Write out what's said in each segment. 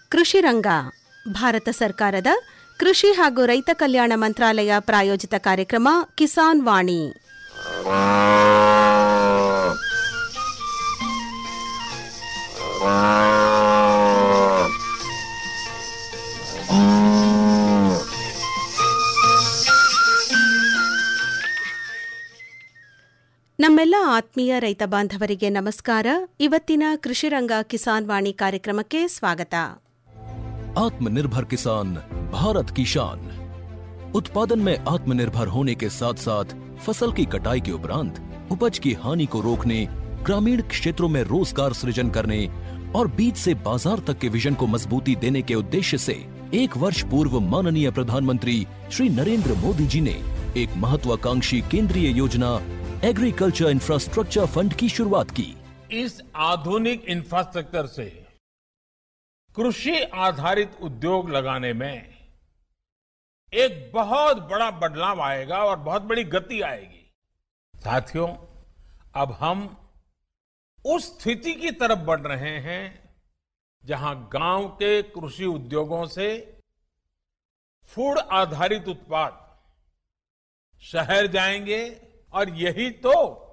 ಕೃಷಿ ರಂಗ ಭಾರತ ಸರ್ಕಾರದ ಕೃಷಿ ಹಾಗೂ ರೈತ ಕಲ್ಯಾಣ ಮಂತ್ರಾಲಯ ಪ್ರಾಯೋಜಿತ ಕಾರ್ಯಕ್ರಮ ಕಿಸಾನ್ ವಾಣಿ ನಮ್ಮೆಲ್ಲ ಆತ್ಮೀಯ ರೈತ ಬಾಂಧವರಿಗೆ ನಮಸ್ಕಾರ ಇವತ್ತಿನ ಕೃಷಿರಂಗ ಕಿಸಾನ್ ವಾಣಿ ಕಾರ್ಯಕ್ರಮಕ್ಕೆ ಸ್ವಾಗತ आत्मनिर्भर किसान भारत की शान उत्पादन में आत्मनिर्भर होने के साथ साथ फसल की कटाई के उपरांत उपज की हानि को रोकने ग्रामीण क्षेत्रों में रोजगार सृजन करने और बीज से बाजार तक के विजन को मजबूती देने के उद्देश्य से एक वर्ष पूर्व माननीय प्रधानमंत्री श्री नरेंद्र मोदी जी ने एक महत्वाकांक्षी केंद्रीय योजना एग्रीकल्चर इंफ्रास्ट्रक्चर फंड की शुरुआत की इस आधुनिक इंफ्रास्ट्रक्चर से कृषि आधारित उद्योग लगाने में एक बहुत बड़ा बदलाव आएगा और बहुत बड़ी गति आएगी साथियों अब हम उस स्थिति की तरफ बढ़ रहे हैं जहां गांव के कृषि उद्योगों से फूड आधारित उत्पाद शहर जाएंगे और यही तो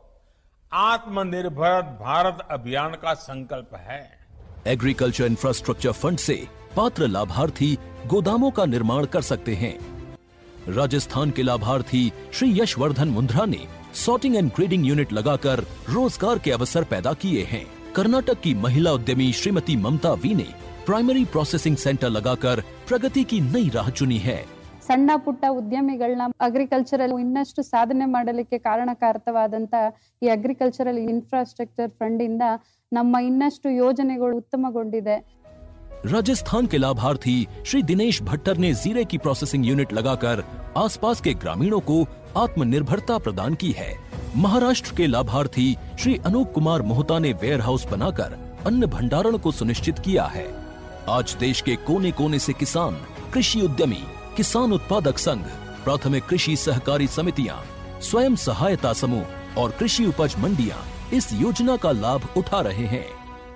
आत्मनिर्भर भारत अभियान का संकल्प है एग्रीकल्चर इंफ्रास्ट्रक्चर फंड से पात्र लाभार्थी गोदामों का निर्माण कर सकते हैं राजस्थान के लाभार्थी श्री यशवर्धन मुंद्रा ने सॉर्टिंग एंड ग्रेडिंग यूनिट लगाकर रोजगार के अवसर पैदा किए हैं कर्नाटक की महिला उद्यमी श्रीमती ममता वी ने प्राइमरी प्रोसेसिंग सेंटर लगाकर प्रगति की नई राह चुनी है ಸಣ್ಣ ಪುಟ್ಟ ಉದ್ಯಮಿಗಳನ್ನ ಅಗ್ರಿಕಲ್ಚರಲ್ ಇನ್ನಷ್ಟು ಸಾಧನೆ ಮಾಡಲಿಕ್ಕೆ ಕಾರಣಕಾರಕವಾದಂತ ಈ ಅಗ್ರಿಕಲ್ಚರಲ್ ಇನ್ಫ್ರಾಸ್ಟ್ರಕ್ಚರ್ ಫಂಡ್ ಇಂದ ನಮ್ಮ ಇನ್ನಷ್ಟು ಯೋಜನೆಗಳು ಉತ್ತಮಗೊಂಡಿದೆ राजस्थान के लाभार्थी श्री दिनेश भट्टर ने जीरे की प्रोसेसिंग यूनिट लगाकर आसपास के ग्रामीणों को आत्मनिर्भरता प्रदान की है महाराष्ट्र के लाभार्थी श्री अनूप कुमार मोहता ने वेयर हाउस बनाकर अन्न भंडारण को सुनिश्चित किया है आज देश के कोने कोने से किसान कृषि उद्यमी किसान उत्पादक संघ प्राथमिक कृषि सहकारी समितियां स्वयं सहायता समूह और कृषि उपज मंडियां इस योजना का लाभ उठा रहे हैं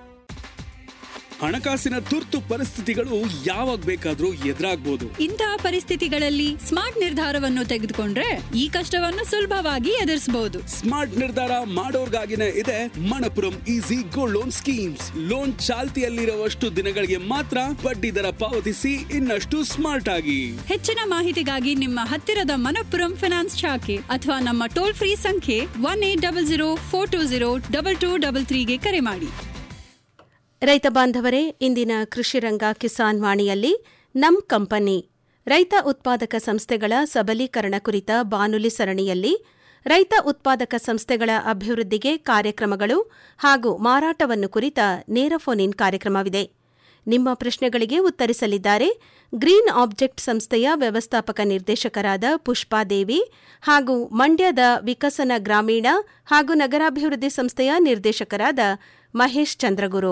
ಹಣಕಾಸಿನ ತುರ್ತು ಪರಿಸ್ಥಿತಿಗಳು ಯಾವಾಗ ಬೇಕಾದ್ರೂ ಎದುರಾಗ್ಬೋದು ಇಂತಹ ಪರಿಸ್ಥಿತಿಗಳಲ್ಲಿ ಸ್ಮಾರ್ಟ್ ನಿರ್ಧಾರವನ್ನು ತೆಗೆದುಕೊಂಡ್ರೆ ಈ ಕಷ್ಟವನ್ನು ಸುಲಭವಾಗಿ ಎದುರಿಸಬಹುದು ಸ್ಮಾರ್ಟ್ ನಿರ್ಧಾರ ಮಾಡೋರ್ಗಾಗಿನೇ ಇದೆ Manappuram easy gold loan schemes loan ಚಾಲ್ತಿಯಲ್ಲಿರುವಷ್ಟು ದಿನಗಳಿಗೆ ಮಾತ್ರ ಬಡ್ಡಿ ದರ ಪಾವತಿಸಿ ಇನ್ನಷ್ಟು ಸ್ಮಾರ್ಟ್ ಆಗಿ ಹೆಚ್ಚಿನ ಮಾಹಿತಿಗಾಗಿ ನಿಮ್ಮ ಹತ್ತಿರದ ಮನಪ್ಪುರಂ ಫಿನಾನ್ಸ್ ಶಾಖೆ ಅಥವಾ ನಮ್ಮ ಟೋಲ್ ಫ್ರೀ ಸಂಖ್ಯೆ one eight double zero four two zero double two double ತ್ರೀಗೆ ಕರೆ ಮಾಡಿ ರೈತ ಬಾಂಧವರೇ ಇಂದಿನ ಕೃಷಿರಂಗ ಕಿಸಾನ್ ವಾಣಿಯಲ್ಲಿ ನಮ್ ಕಂಪನಿ ರೈತ ಉತ್ಪಾದಕ ಸಂಸ್ಥೆಗಳ ಸಬಲೀಕರಣ ಕುರಿತ ಬಾನುಲಿ ಸರಣಿಯಲ್ಲಿ ರೈತ ಉತ್ಪಾದಕ ಸಂಸ್ಥೆಗಳ ಅಭಿವೃದ್ಧಿಗೆ ಕಾರ್ಯಕ್ರಮಗಳು ಹಾಗೂ ಮಾರಾಟವನ್ನು ಕುರಿತ ನೇರ ಫೋನ್ ಇನ್ ಕಾರ್ಯಕ್ರಮವಿದೆ ನಿಮ್ಮ ಪ್ರಶ್ನೆಗಳಿಗೆ ಉತ್ತರಿಸಲಿದ್ದಾರೆ ಗ್ರೀನ್ ಆಬ್ಜೆಕ್ಟ್ ಸಂಸ್ಥೆಯ ವ್ಯವಸ್ಥಾಪಕ ನಿರ್ದೇಶಕರಾದ ಪುಷ್ಪಾದೇವಿ ಹಾಗೂ ಮಂಡ್ಯದ ವಿಕಸನ ಗ್ರಾಮೀಣ ಹಾಗೂ ನಗರಾಭಿವೃದ್ಧಿ ಸಂಸ್ಥೆಯ ನಿರ್ದೇಶಕರಾದ ಮಹೇಶ್ ಚಂದ್ರಗುರು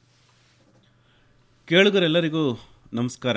ಕೇಳುಗರೆಲ್ಲರಿಗೂ ನಮಸ್ಕಾರ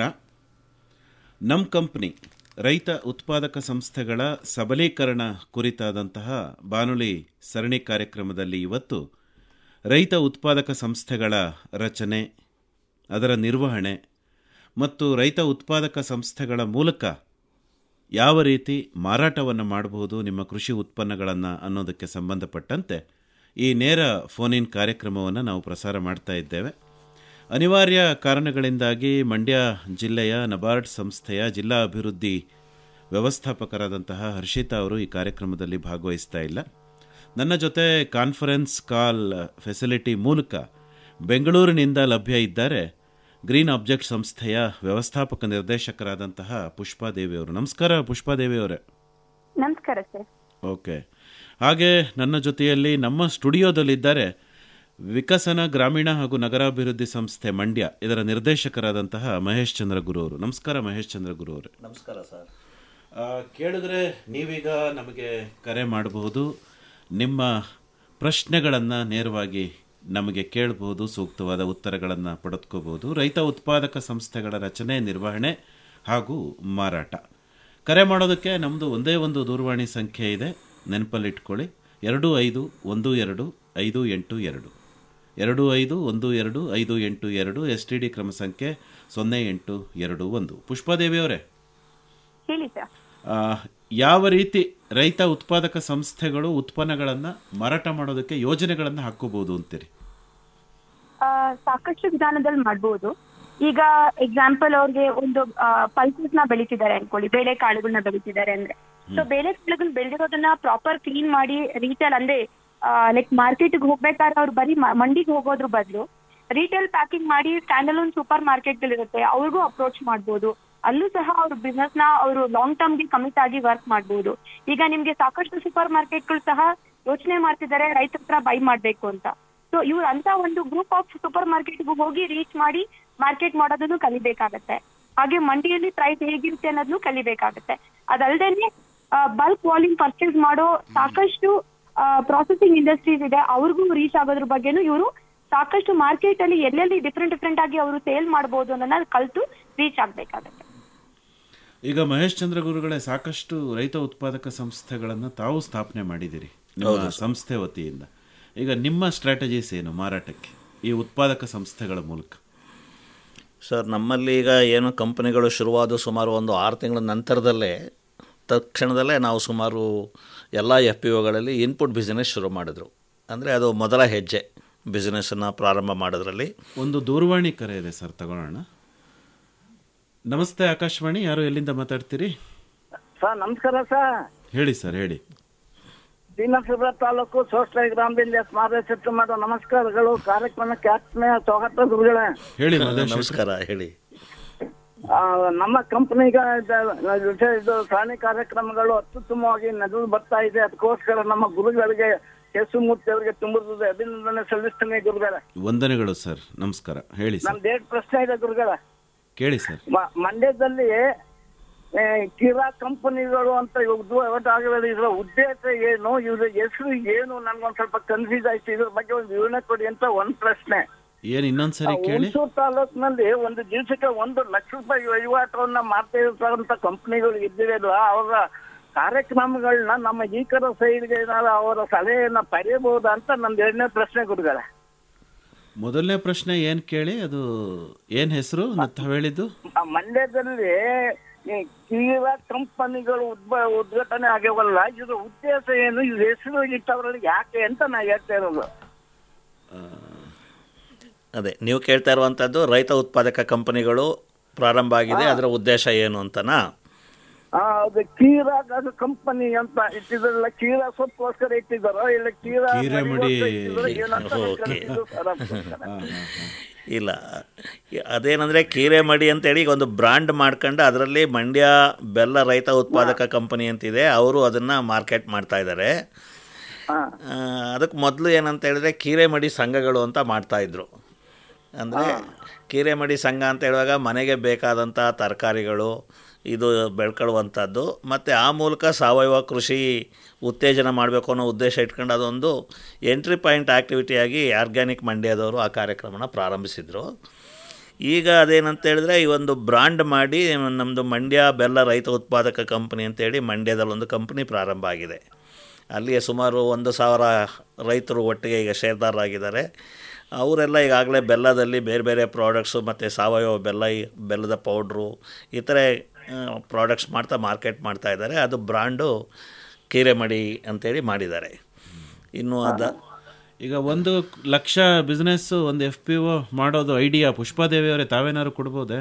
ನಮ್ಮ ಕಂಪ್ನಿ ರೈತ ಉತ್ಪಾದಕ ಸಂಸ್ಥೆಗಳ ಸಬಲೀಕರಣ ಕುರಿತಾದಂತಹ ಬಾನುಲಿ ಸರಣಿ ಕಾರ್ಯಕ್ರಮದಲ್ಲಿ ಇವತ್ತು ರೈತ ಉತ್ಪಾದಕ ಸಂಸ್ಥೆಗಳ ರಚನೆ ಅದರ ನಿರ್ವಹಣೆ ಮತ್ತು ರೈತ ಉತ್ಪಾದಕ ಸಂಸ್ಥೆಗಳ ಮೂಲಕ ಯಾವ ರೀತಿ ಮಾರಾಟವನ್ನು ಮಾಡಬಹುದು ನಿಮ್ಮ ಕೃಷಿ ಉತ್ಪನ್ನಗಳನ್ನು ಅನ್ನೋದಕ್ಕೆ ಸಂಬಂಧಪಟ್ಟಂತೆ ಈ ನೇರ ಫೋನ್ ಇನ್ ಕಾರ್ಯಕ್ರಮವನ್ನು ನಾವು ಪ್ರಸಾರ ಮಾಡ್ತಾ ಇದ್ದೇವೆ ಅನಿವಾರ್ಯ ಕಾರಣಗಳಿಂದಾಗಿ ಮಂಡ್ಯ ಜಿಲ್ಲೆಯ ನಬಾರ್ಡ್ ಸಂಸ್ಥೆಯ ಜಿಲ್ಲಾ ಅಭಿವೃದ್ಧಿ ವ್ಯವಸ್ಥಾಪಕರಾದಂತಹ ಹರ್ಷಿತಾ ಅವರು ಈ ಕಾರ್ಯಕ್ರಮದಲ್ಲಿ ಭಾಗವಹಿಸ್ತಾ ಇಲ್ಲ ನನ್ನ ಜೊತೆ ಕಾನ್ಫರೆನ್ಸ್ ಕಾಲ್ ಫೆಸಿಲಿಟಿ ಮೂಲಕ ಬೆಂಗಳೂರಿನಿಂದ ಲಭ್ಯ ಇದ್ದಾರೆ ಗ್ರೀನ್ ಆಬ್ಜೆಕ್ಟ್ ಸಂಸ್ಥೆಯ ವ್ಯವಸ್ಥಾಪಕ ನಿರ್ದೇಶಕರಾದಂತಹ ಪುಷ್ಪಾದೇವಿ ಅವರು ನಮಸ್ಕಾರ ಪುಷ್ಪಾದೇವಿ ಅವರೇ ನಮಸ್ಕಾರ ಸರ್ ಓಕೆ ಹಾಗೆ ನನ್ನ ಜೊತೆಯಲ್ಲಿ ನಮ್ಮ ಸ್ಟುಡಿಯೋದಲ್ಲಿದ್ದಾರೆ ವಿಕಸನ ಗ್ರಾಮೀಣ ಹಾಗೂ ನಗರಾಭಿವೃದ್ಧಿ ಸಂಸ್ಥೆ ಮಂಡ್ಯ ಇದರ ನಿರ್ದೇಶಕರಾದಂತಹ ಮಹೇಶ್ ಚಂದ್ರ ಗುರು ಅವರು ನಮಸ್ಕಾರ ಮಹೇಶ್ ಚಂದ್ರ ಗುರು ಅವರೇ ನಮಸ್ಕಾರ ಸರ್ ಕೇಳಿದ್ರೆ ನೀವೀಗ ನಮಗೆ ಕರೆ ಮಾಡಬಹುದು ನಿಮ್ಮ ಪ್ರಶ್ನೆಗಳನ್ನು ನೇರವಾಗಿ ನಮಗೆ ಕೇಳಬಹುದು ಸೂಕ್ತವಾದ ಉತ್ತರಗಳನ್ನು ಪಡೆದುಕೋಬಹುದು ರೈತ ಉತ್ಪಾದಕ ಸಂಸ್ಥೆಗಳ ರಚನೆ ನಿರ್ವಹಣೆ ಹಾಗೂ ಮಾರಾಟ ಕರೆ ಮಾಡೋದಕ್ಕೆ ನಮ್ಮದು ಒಂದೇ ಒಂದು ದೂರವಾಣಿ ಸಂಖ್ಯೆ ಇದೆ ನೆನಪಲ್ಲಿಟ್ಕೊಳ್ಳಿ ಎರಡು ಐದು ಒಂದು ಎರಡು ಐದು ಎಂಟು ಎರಡು ಎರಡು ಐದು ಒಂದು ಎರಡು ಐದು ಎಂಟು ಎರಡು ಎಸ್ ಟಿ ಡಿ ಕ್ರಮ ಸಂಖ್ಯೆ ಸೊನ್ನೆ ಎಂಟು ಎರಡು ಒಂದು ಪುಷ್ಪಾದೇವಿ ಅವರೇ ಹೇಳಿ ಸರ್ ಆ, ಯಾವ ರೀತಿ ರೈತ ಉತ್ಪಾದಕ ಸಂಸ್ಥೆಗಳು ಉತ್ಪನ್ನಗಳನ್ನು ಮಾರಾಟ ಮಾಡೋದಕ್ಕೆ ಯೋಜನೆಗಳನ್ನು ಹಾಕೋಬಹುದು ಅಂತೀರಿ ಆ, ಸಾಕಷ್ಟು ವಿಧಾನದಲ್ಲಿ ಮಾಡ್ಬೋದು ಈಗ ಎಕ್ಸಾಂಪಲ್ ಅವ್ರಿಗೆ ಒಂದು ಪಲ್ಸಸ್ ನ ಬೆಳಿತಿದ್ದಾರೆ ಅನ್ಕೊಳ್ಳಿ ಬೇಳೆ ಕಾಳುಗಳನ್ನ ಬೆಳಿತಿದ್ದಾರೆ ಅಂದ್ರೆ ಸೊ ಬೇಳೆ ಕಾಳುಗಳನ್ನ ಬೆಳೆದಿರೋದನ್ನ ಪ್ರಾಪರ್ ಕ್ಲೀನ್ ಮಾಡಿ ರೀಟೇಲ್ ಅಂದ್ರೆ ಲೈಕ್ ಮಾರ್ಕೆಟ್ಗೆ ಹೋಗ್ಬೇಕಾದ್ರೆ ಅವ್ರು ಬರೀ ಮ- ಮಂಡಿಗೆ ಹೋಗೋದ್ರ ಬದಲು ರಿಟೇಲ್ ಪ್ಯಾಕಿಂಗ್ ಮಾಡಿ ಸ್ಟ್ಯಾಂಡಲೋನ್ ಸೂಪರ್ ಮಾರ್ಕೆಟ್ಗಳಿರುತ್ತೆ ಅವ್ರಿಗೂ ಅಪ್ರೋಚ್ ಮಾಡ್ಬೋದು ಅಲ್ಲೂ ಸಹ ಅವ್ರ ಬಿಸ್ನೆಸ್ ನ ಅವರು ಲಾಂಗ್ ಟರ್ಮ್ಗೆ ಕಮಿಟ್ ಆಗಿ ವರ್ಕ್ ಮಾಡ್ಬೋದು ಈಗ ನಿಮ್ಗೆ ಸಾಕಷ್ಟು ಸೂಪರ್ ಮಾರ್ಕೆಟ್ಗಳು ಸಹ ಯೋಚನೆ ಮಾಡ್ತಿದ್ದಾರೆ ರೈತರ ಹತ್ರ ಬೈ ಮಾಡ್ಬೇಕು ಅಂತ ಸೊ ಇವ್ರು ಅಂತ ಒಂದು ಗ್ರೂಪ್ ಆಫ್ ಸೂಪರ್ ಮಾರ್ಕೆಟ್ಗೂ ಹೋಗಿ ರೀಚ್ ಮಾಡಿ ಮಾರ್ಕೆಟ್ ಮಾಡೋದನ್ನು ಕಲಿಬೇಕಾಗತ್ತೆ ಹಾಗೆ ಮಂಡಿಯಲ್ಲಿ ಪ್ರೈಸ್ ಹೇಗಿರುತ್ತೆ ಅನ್ನೋದನ್ನು ಕಲಿಬೇಕಾಗತ್ತೆ ಅದಲ್ದೇನೆ ಬಲ್ಕ್ ವಾಲ್ಯೂಮ್ ಪರ್ಚೇಸ್ ಮಾಡೋ ಸಾಕಷ್ಟು ಪ್ರಾಸೆಸಿಂಗ್ ಇಂಡಸ್ಟ್ರೀಸ್ ಇದೆ ಅವ್ರಿಗೂ ರೀಚ್ ಆಗೋದ್ರ ಬಗ್ಗೆನೂ ಇವರು ಸಾಕಷ್ಟು ಮಾರ್ಕೆಟ್ ಅಲ್ಲಿ ಎಲ್ಲೆಲ್ಲಿ ಡಿಫ್ರೆಂಟ್ ಡಿಫ್ರೆಂಟ್ ಆಗಿ ಅವರು ಸೇಲ್ ಮಾಡ್ಬೋದು ಅನ್ನೋದನ್ನ ಕಲ್ತು ರೀಚ್ ಆಗ್ಬೇಕಾಗತ್ತೆ ಈಗ ಮಹೇಶ್ ಚಂದ್ರ ಗುರುಗಳೇ ಸಾಕಷ್ಟು ರೈತ ಉತ್ಪಾದಕ ಸಂಸ್ಥೆಗಳನ್ನು ತಾವು ಸ್ಥಾಪನೆ ಮಾಡಿದ್ದೀರಿ ನಿಮ್ಮ ಸಂಸ್ಥೆ ವತಿಯಿಂದ ಈಗ ನಿಮ್ಮ ಸ್ಟ್ರಾಟಜೀಸ್ ಏನು ಮಾರಾಟಕ್ಕೆ ಈ ಉತ್ಪಾದಕ ಸಂಸ್ಥೆಗಳ ಮೂಲಕ ಸರ್ ನಮ್ಮಲ್ಲಿ ಈಗ ಏನು ಕಂಪನಿಗಳು ಶುರುವಾದ ಸುಮಾರು ಒಂದು ಆರು ತಿಂಗಳ ನಂತರದಲ್ಲೇ ತಕ್ಷಣದಲ್ಲೇ ನಾವು ಸುಮಾರು ಎಲ್ಲ ಎಫ್ ಪಿ ಒಗಳಲ್ಲಿ ಇನ್ಪುಟ್ ಬಿಸ್ನೆಸ್ ಶುರು ಮಾಡಿದ್ರು ಅಂದರೆ ಅದು ಮೊದಲ ಹೆಜ್ಜೆ ಬಿಸ್ನೆಸ್ಸನ್ನು ಪ್ರಾರಂಭ ಮಾಡೋದ್ರಲ್ಲಿ ಒಂದು ದೂರವಾಣಿ ಕರೆ ಇದೆ ಸರ್ ತಗೊಳ್ಳೋಣ ನಮಸ್ತೆ ಆಕಾಶವಾಣಿ ಯಾರು ಎಲ್ಲಿಂದ ಮಾತಾಡ್ತೀರಿ ಸರ್ ನಮಸ್ಕಾರ ಸರ್ ಹೇಳಿ ಸರ್ ಹೇಳಿ ದೀನಸುರ ತಾಲೂಕು ಸೋಸ್ಟ್ರೈ ಗ್ರಾಮದಿಂದ ಸ್ಮಾರಕ ಮಾಡೋ ನಮಸ್ಕಾರಗಳು ಕಾರ್ಯಕ್ರಮಕ್ಕೆ ಆತ್ಮೀಯ ಸ್ವಾಗತ ಗುರುಗಳೇ ಹೇಳಿ ಮಾದೇಶ್ ನಮಸ್ಕಾರ ಹೇಳಿ ಆ, ನಮ್ಮ ಕಂಪನಿಗ ಇದು ಸರಣಿ ಕಾರ್ಯಕ್ರಮಗಳು ಅತ್ಯುತ್ತಮವಾಗಿ ನಡೆದು ಬರ್ತಾ ಇದೆ ಅದಕ್ಕೋಸ್ಕರ ನಮ್ಮ ಗುರುಗಳಿಗೆ ಕೇಸುಮೂರ್ತಿ ಅವರಿಗೆ ತುಂಬ ಅಭಿನಂದನೆ ಸಲ್ಲಿಸ್ತೀನಿ ಗುರುಗಳೇ ವಂದನೆಗಳು ಸರ್ ನಮಸ್ಕಾರ ಹೇಳಿ ಸರ್ ನಮ್ದು ಎರಡು ಪ್ರಶ್ನೆ ಇದೆ ಗುರುಗಳೇ ಕೇಳಿ ಸರ್ ಮ- ಮಂಡ್ಯದಲ್ಲಿ ಆ, ಕಿರಾ ಕಂಪನಿಗಳು ಅಂತ ಒಟ್ಟಾಗಲಿ ಇದರ ಉದ್ದೇಶ ಏನು ಇವ್ರ ಹೆಸರು ಏನು ನನ್ಗೊಂದ್ ಸ್ವಲ್ಪ ಕನ್ಫ್ಯೂಸ್ ಆಯ್ತು ಇದ್ರ ಬಗ್ಗೆ ಒಂದು ವಿವರಣೆ ಕೊಡಿ ಅಂತ ಒಂದ್ ಪ್ರಶ್ನೆ ಏನು ಇನ್ನೊಂದ್ಸರಿ ಕೇಳಿ ಹುಣಸೂರು ತಾಲೂಕಿನಲ್ಲಿ ಒಂದು ದಿವಸಕ್ಕೆ ಒಂದು ಲಕ್ಷ ರೂಪಾಯಿ ವಹಿವಾಟವನ್ನ ಮಾಡ್ತಾ ಇರ್ತಕ್ಕಂಥ ಕಂಪನಿಗಳು ಇದ್ದಿರಲ್ಲ ಅವರ ಕಾರ್ಯಕ್ರಮಗಳನ್ನ ನಮ್ಮ ಈ ಕಡೆ ಸೈಡ್ಗೆ ಏನಾದ್ರು ಅವರ ಸಲಹೆಯನ್ನ ಪಡೆಯಬಹುದಾ ಅಂತ ನಂದು ಎರಡನೇ ಪ್ರಶ್ನೆ ಗುರುಗಳೇ ಮೊದಲನೇ ಪ್ರಶ್ನೆ ಏನು ಕೇಳಿ ಅದು ಏನು ಹೆಸರು ತಾವು ಹೇಳಿದ್ದು ಆ ಮಂಡ್ಯದಲ್ಲಿ ಈ ಕಿರಾ ಕಂಪನಿಗಳು ಉದ್ಭ ಉದ್ಘಾಟನೆ ಆಗ್ಯವಲ್ಲ ಇದ್ರ ಉದ್ದೇಶ ಏನು ಇದ್ರ ಹೆಸರು ಇಟ್ಟವರಲ್ಲಿ ಯಾಕೆ ಅಂತ ನಾ ಹೇಳ್ತಾ ಇರೋದು ಅದೇ ನೀವು ಕೇಳ್ತಾ ಇರುವಂಥದ್ದು ರೈತ ಉತ್ಪಾದಕ ಕಂಪನಿಗಳು ಪ್ರಾರಂಭ ಆಗಿದೆ ಅದರ ಉದ್ದೇಶ ಏನು ಅಂತನಾ ಆ, ಅದು ಕೀರಾ ಕಂಪನಿ ಅಂತ ಇಟ್ಟಿದ್ರಲ್ಲ ಕೀರಾ ಸೊಪ್ಪುಗೋಸ್ಕರ ಇಟ್ಟಿದ್ದಾರೋ ಇಲ್ಲ ಕೀರಾ ಕೀರೆಮಡಿ. ಮಡಿಗೋಸ್ಕರ ಇಟ್ಟಿದ್ದಾರೋ ಏನಂತ ನಂಗೆ ಓಕೆ. ಕನ್ಫ್ಯೂಸ್ ಸರ್ ಅದಕ್ಕೋಸ್ಕರ. ಇಲ್ಲ ಅದೇನಂದರೆ ಕೀರೆಮಡಿ ಅಂತೇಳಿ ಈಗ ಒಂದು ಬ್ರ್ಯಾಂಡ್ ಮಾಡ್ಕೊಂಡು ಅದರಲ್ಲಿ ಮಂಡ್ಯ ಬೆಲ್ಲ ರೈತ ಉತ್ಪಾದಕ ಕಂಪನಿ ಅಂತಿದೆ ಅವರು ಅದನ್ನು ಮಾರ್ಕೆಟ್ ಮಾಡ್ತಾ ಇದ್ದಾರೆ ಹಾ. ಅದಕ್ಕೆ ಮೊದಲು ಏನಂತ ಹೇಳಿದ್ರೆ ಕೀರೆಮಡಿ ಸಂಘಗಳು ಅಂತ ಮಾಡ್ತಾಯಿದ್ರು ಅಂದರೆ ಕೀರೆಮಡಿ ಸಂಘ ಅಂತ ಹೇಳುವಾಗ ಮನೆಗೆ ಬೇಕಾದಂಥ ತರಕಾರಿಗಳು ಇದು ಬೆಳ್ಕೊಳ್ಳುವಂಥದ್ದು ಮತ್ತು ಆ ಮೂಲಕ ಸಾವಯವ ಕೃಷಿ ಉತ್ತೇಜನ ಮಾಡಬೇಕು ಅನ್ನೋ ಉದ್ದೇಶ ಇಟ್ಕೊಂಡು ಅದೊಂದು ಎಂಟ್ರಿ ಪಾಯಿಂಟ್ ಆ್ಯಕ್ಟಿವಿಟಿಯಾಗಿ ಆರ್ಗ್ಯಾನಿಕ್ ಮಂಡ್ಯದವರು ಆ ಕಾರ್ಯಕ್ರಮನ ಪ್ರಾರಂಭಿಸಿದರು ಈಗ ಅದೇನಂತ ಹೇಳಿದ್ರೆ ಈ ಒಂದು ಬ್ರಾಂಡ್ ಮಾಡಿ ನಮ್ಮದು ಮಂಡ್ಯ ಬೆಲ್ಲ ರೈತ ಉತ್ಪಾದಕ ಕಂಪನಿ ಅಂತೇಳಿ ಮಂಡ್ಯದಲ್ಲಿ ಒಂದು ಕಂಪನಿ ಪ್ರಾರಂಭ ಆಗಿದೆ ಅಲ್ಲಿಯೇ ಸುಮಾರು ಒಂದು ಸಾವಿರ ರೈತರು ಒಟ್ಟಿಗೆ ಈಗ ಷೇರ್ದಾರರಾಗಿದ್ದಾರೆ ಅವರೆಲ್ಲ ಈಗಾಗಲೇ ಬೆಲ್ಲದಲ್ಲಿ ಬೇರೆ ಬೇರೆ ಪ್ರಾಡಕ್ಟ್ಸು ಮತ್ತು ಸಾವಯವ ಬೆಲ್ಲ ಈ ಬೆಲ್ಲದ ಪೌಡ್ರು ಈ ಥರ ಪ್ರಾಡಕ್ಟ್ಸ್ ಮಾಡ್ತಾ ಮಾರ್ಕೆಟ್ ಮಾಡ್ತಾ ಇದ್ದಾರೆ ಅದು ಬ್ರ್ಯಾಂಡು ಕೀರೆಮಡಿ ಅಂತೇಳಿ ಮಾಡಿದ್ದಾರೆ ಇನ್ನು ಅದ ಈಗ ಒಂದು ಲಕ್ಷ ಬಿಸ್ನೆಸ್ ಒಂದು ಎಫ್ ಪಿ ಒ ಮಾಡೋದು ಐಡಿಯಾ ಪುಷ್ಪಾದೇವಿ ಅವರೇ ತಾವೇನಾದ್ರು ಕೊಡ್ಬೋದೇ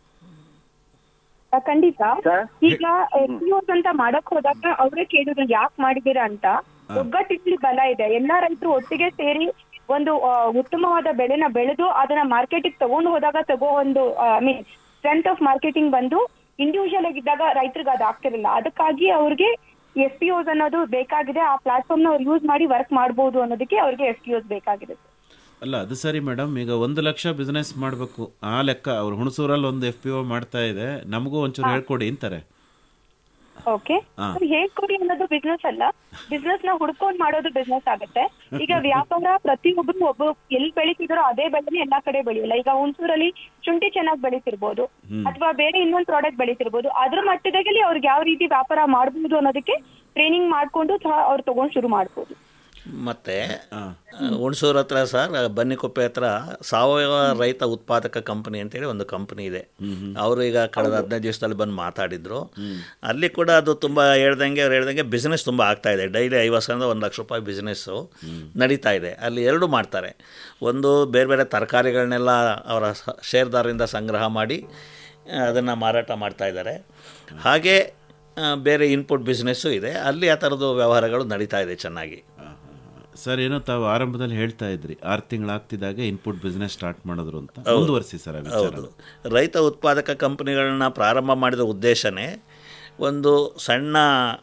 ಆ, ಖಂಡಿತ ಈಗ ಎಫ್ ಅಂತ ಮಾಡಕ್ ಹೋದಾಗ ಅವರೇ ಕೇಳಿದ್ರು ಯಾಕೆ ಮಾಡಿದೀರಾ ಅಂತ ಒಗ್ಗಟ್ಟಿಟ್ಲಿ ಬಲ ಇದೆ ಎಲ್ಲಾ ರೈತರು ಒಟ್ಟಿಗೆ ಸೇರಿ ಒಂದು ಆ, ಉತ್ತಮವಾದ ಬೆಳೆನ ಬೆಳೆದು ಅದನ್ನ ಮಾರ್ಕೆಟಿಗೆ ತಗೊಂಡು ಹೋದಾಗ ತಗೋ ಒಂದು I mean strength of marketing ಬಂದು ಇಂಡಿವಿಜುವಲ್ ಆಗಿದ್ದಾಗ ರೈತರಿಗೆ ಅದು ಆಗ್ತಿರಲಿಲ್ಲ ಅದಕ್ಕಾಗಿ ಅವ್ರಿಗೆ ಎಫ್ ಪಿ ಓಸ್ ಅನ್ನೋದು ಬೇಕಾಗಿದೆ ಆ ಪ್ಲಾಟ್ಫಾರ್ಮ್ ನ ಅವ್ರು ಯೂಸ್ ಮಾಡಿ ವರ್ಕ್ ಮಾಡಬಹುದು ಅನ್ನೋದಕ್ಕೆ ಅವ್ರಿಗೆ ಎಫ್ ಪಿ ಓಸ್ ಬೇಕಾಗಿದೆ ಅಲ್ಲ ಅದು ಸರಿ ಮೇಡಮ್ ಈಗ ಒಂದು ಲಕ್ಷ ಬಿಸ್ನೆಸ್ ಮಾಡಬೇಕು ಆ ಲೆಕ್ಕ ಅವ್ರು ಹುಣಸೂರಲ್ಲಿ ಒಂದು ಎಫ್ ಪಿ ಒ ಮಾಡ್ತಾ ಇದೆ ನಮಗೂ ಒಂಚೂರು ಹೇಳ್ಕೊಡಿ ಅಂತಾರೆ ಓಕೆ ಹಾ. ಹೇಳ್ಕೊಡಿ ಅನ್ನೋದು ಬಿಸ್ನೆಸ್ ಅಲ್ಲ ಬಿಸ್ನೆಸ್ ನ ಹುಡ್ಕೊಂಡ್ ಮಾಡೋದು ಬಿಸ್ನೆಸ್ ಆಗುತ್ತೆ ಈಗ ವ್ಯಾಪಾರ ಪ್ರತಿಯೊಬ್ರು ಒಬ್ಬ ಎಲ್ಲಿ ಬೆಳಿತಿದಾರೋ ಅದೇ ಬೆಳೆನೇ ಎಲ್ಲಾ ಕಡೆ ಬೆಳೆಯಲ್ಲ ಈಗ ಹುಣಸೂರಲ್ಲಿ ಶುಂಠಿ ಚೆನ್ನಾಗಿ ಬೆಳಿತಿರ್ಬೋದು ಅಥವಾ ಬೇರೆ ಇನ್ನೊಂದ್ ಪ್ರಾಡಕ್ಟ್ ಬೆಳಿತಿರ್ಬೋದು ಅದ್ರ ಮಟ್ಟದಲ್ಲಿ ಅವ್ರಿಗೆ ಯಾವ ರೀತಿ ವ್ಯಾಪಾರ ಮಾಡ್ಬೋದು ಅನ್ನೋದಕ್ಕೆ ಟ್ರೈನಿಂಗ್ ಮಾಡ್ಕೊಂಡು ಸಹ ಅವ್ರು ತಗೊಂಡ್ ಶುರು ಮಾಡ್ಬೋದು ಮತ್ತು ಹುಣಸೂರು ಹತ್ರ ಸರ್ ಬನ್ನಿಕೊಪ್ಪೆ ಹತ್ರ ಸಾವಯವ ರೈತ ಉತ್ಪಾದಕ ಕಂಪನಿ ಅಂತೇಳಿ ಒಂದು ಕಂಪನಿ ಇದೆ ಅವರು ಈಗ ಕಳೆದ ಹದಿನೈದು ದಿವಸದಲ್ಲಿ ಬಂದು ಮಾತಾಡಿದ್ರು ಅಲ್ಲಿ ಕೂಡ ಅದು ತುಂಬ ಹೇಳ್ದಂಗೆ ಅವ್ರು ಹೇಳ್ದಂಗೆ ಬಿಸ್ನೆಸ್ ತುಂಬ ಆಗ್ತಾ ಇದೆ ಡೈಲಿ ಐವತ್ತು ಸಾವಿರದ ಒಂದು ಲಕ್ಷ ರೂಪಾಯಿ ಬಿಸ್ನೆಸ್ಸು ನಡೀತಾ ಇದೆ ಅಲ್ಲಿ ಎರಡು ಮಾಡ್ತಾರೆ ಒಂದು ಬೇರೆ ಬೇರೆ ತರಕಾರಿಗಳನ್ನೆಲ್ಲ ಅವರ ಸ- ಷೇರ್ದಾರರಿಂದ ಸಂಗ್ರಹ ಮಾಡಿ ಅದನ್ನು ಮಾರಾಟ ಮಾಡ್ತಾ ಇದ್ದಾರೆ ಹಾಗೆ ಆ, ಬೇರೆ ಇನ್ಪುಟ್ ಬಿಸ್ನೆಸ್ಸು ಇದೆ ಅಲ್ಲಿ ಆ ಥರದ್ದು ವ್ಯವಹಾರಗಳು ನಡೀತಾ ಇದೆ ಚೆನ್ನಾಗಿ ಸರ್ ಏನೋ ತಾವು ಆರಂಭದಲ್ಲಿ ಹೇಳ್ತಾ ಇದ್ರಿ ಆರು ತಿಂಗಳಾಗ್ತಿದ್ದಾಗೆ ಇನ್ಪುಟ್ ಬಿಸ್ನೆಸ್ ಸ್ಟಾರ್ಟ್ ಮಾಡಿದ್ರು ಅಂತ ಹೌದು. ಮುಂದುವರಿಸಿ ಸರ್ ಆ ವಿಚಾರ ಹೌದು ರೈತ ಉತ್ಪಾದಕ ಕಂಪನಿಗಳನ್ನ ಪ್ರಾರಂಭ ಮಾಡಿದ ಉದ್ದೇಶನೇ ಒಂದು ಸಣ್ಣ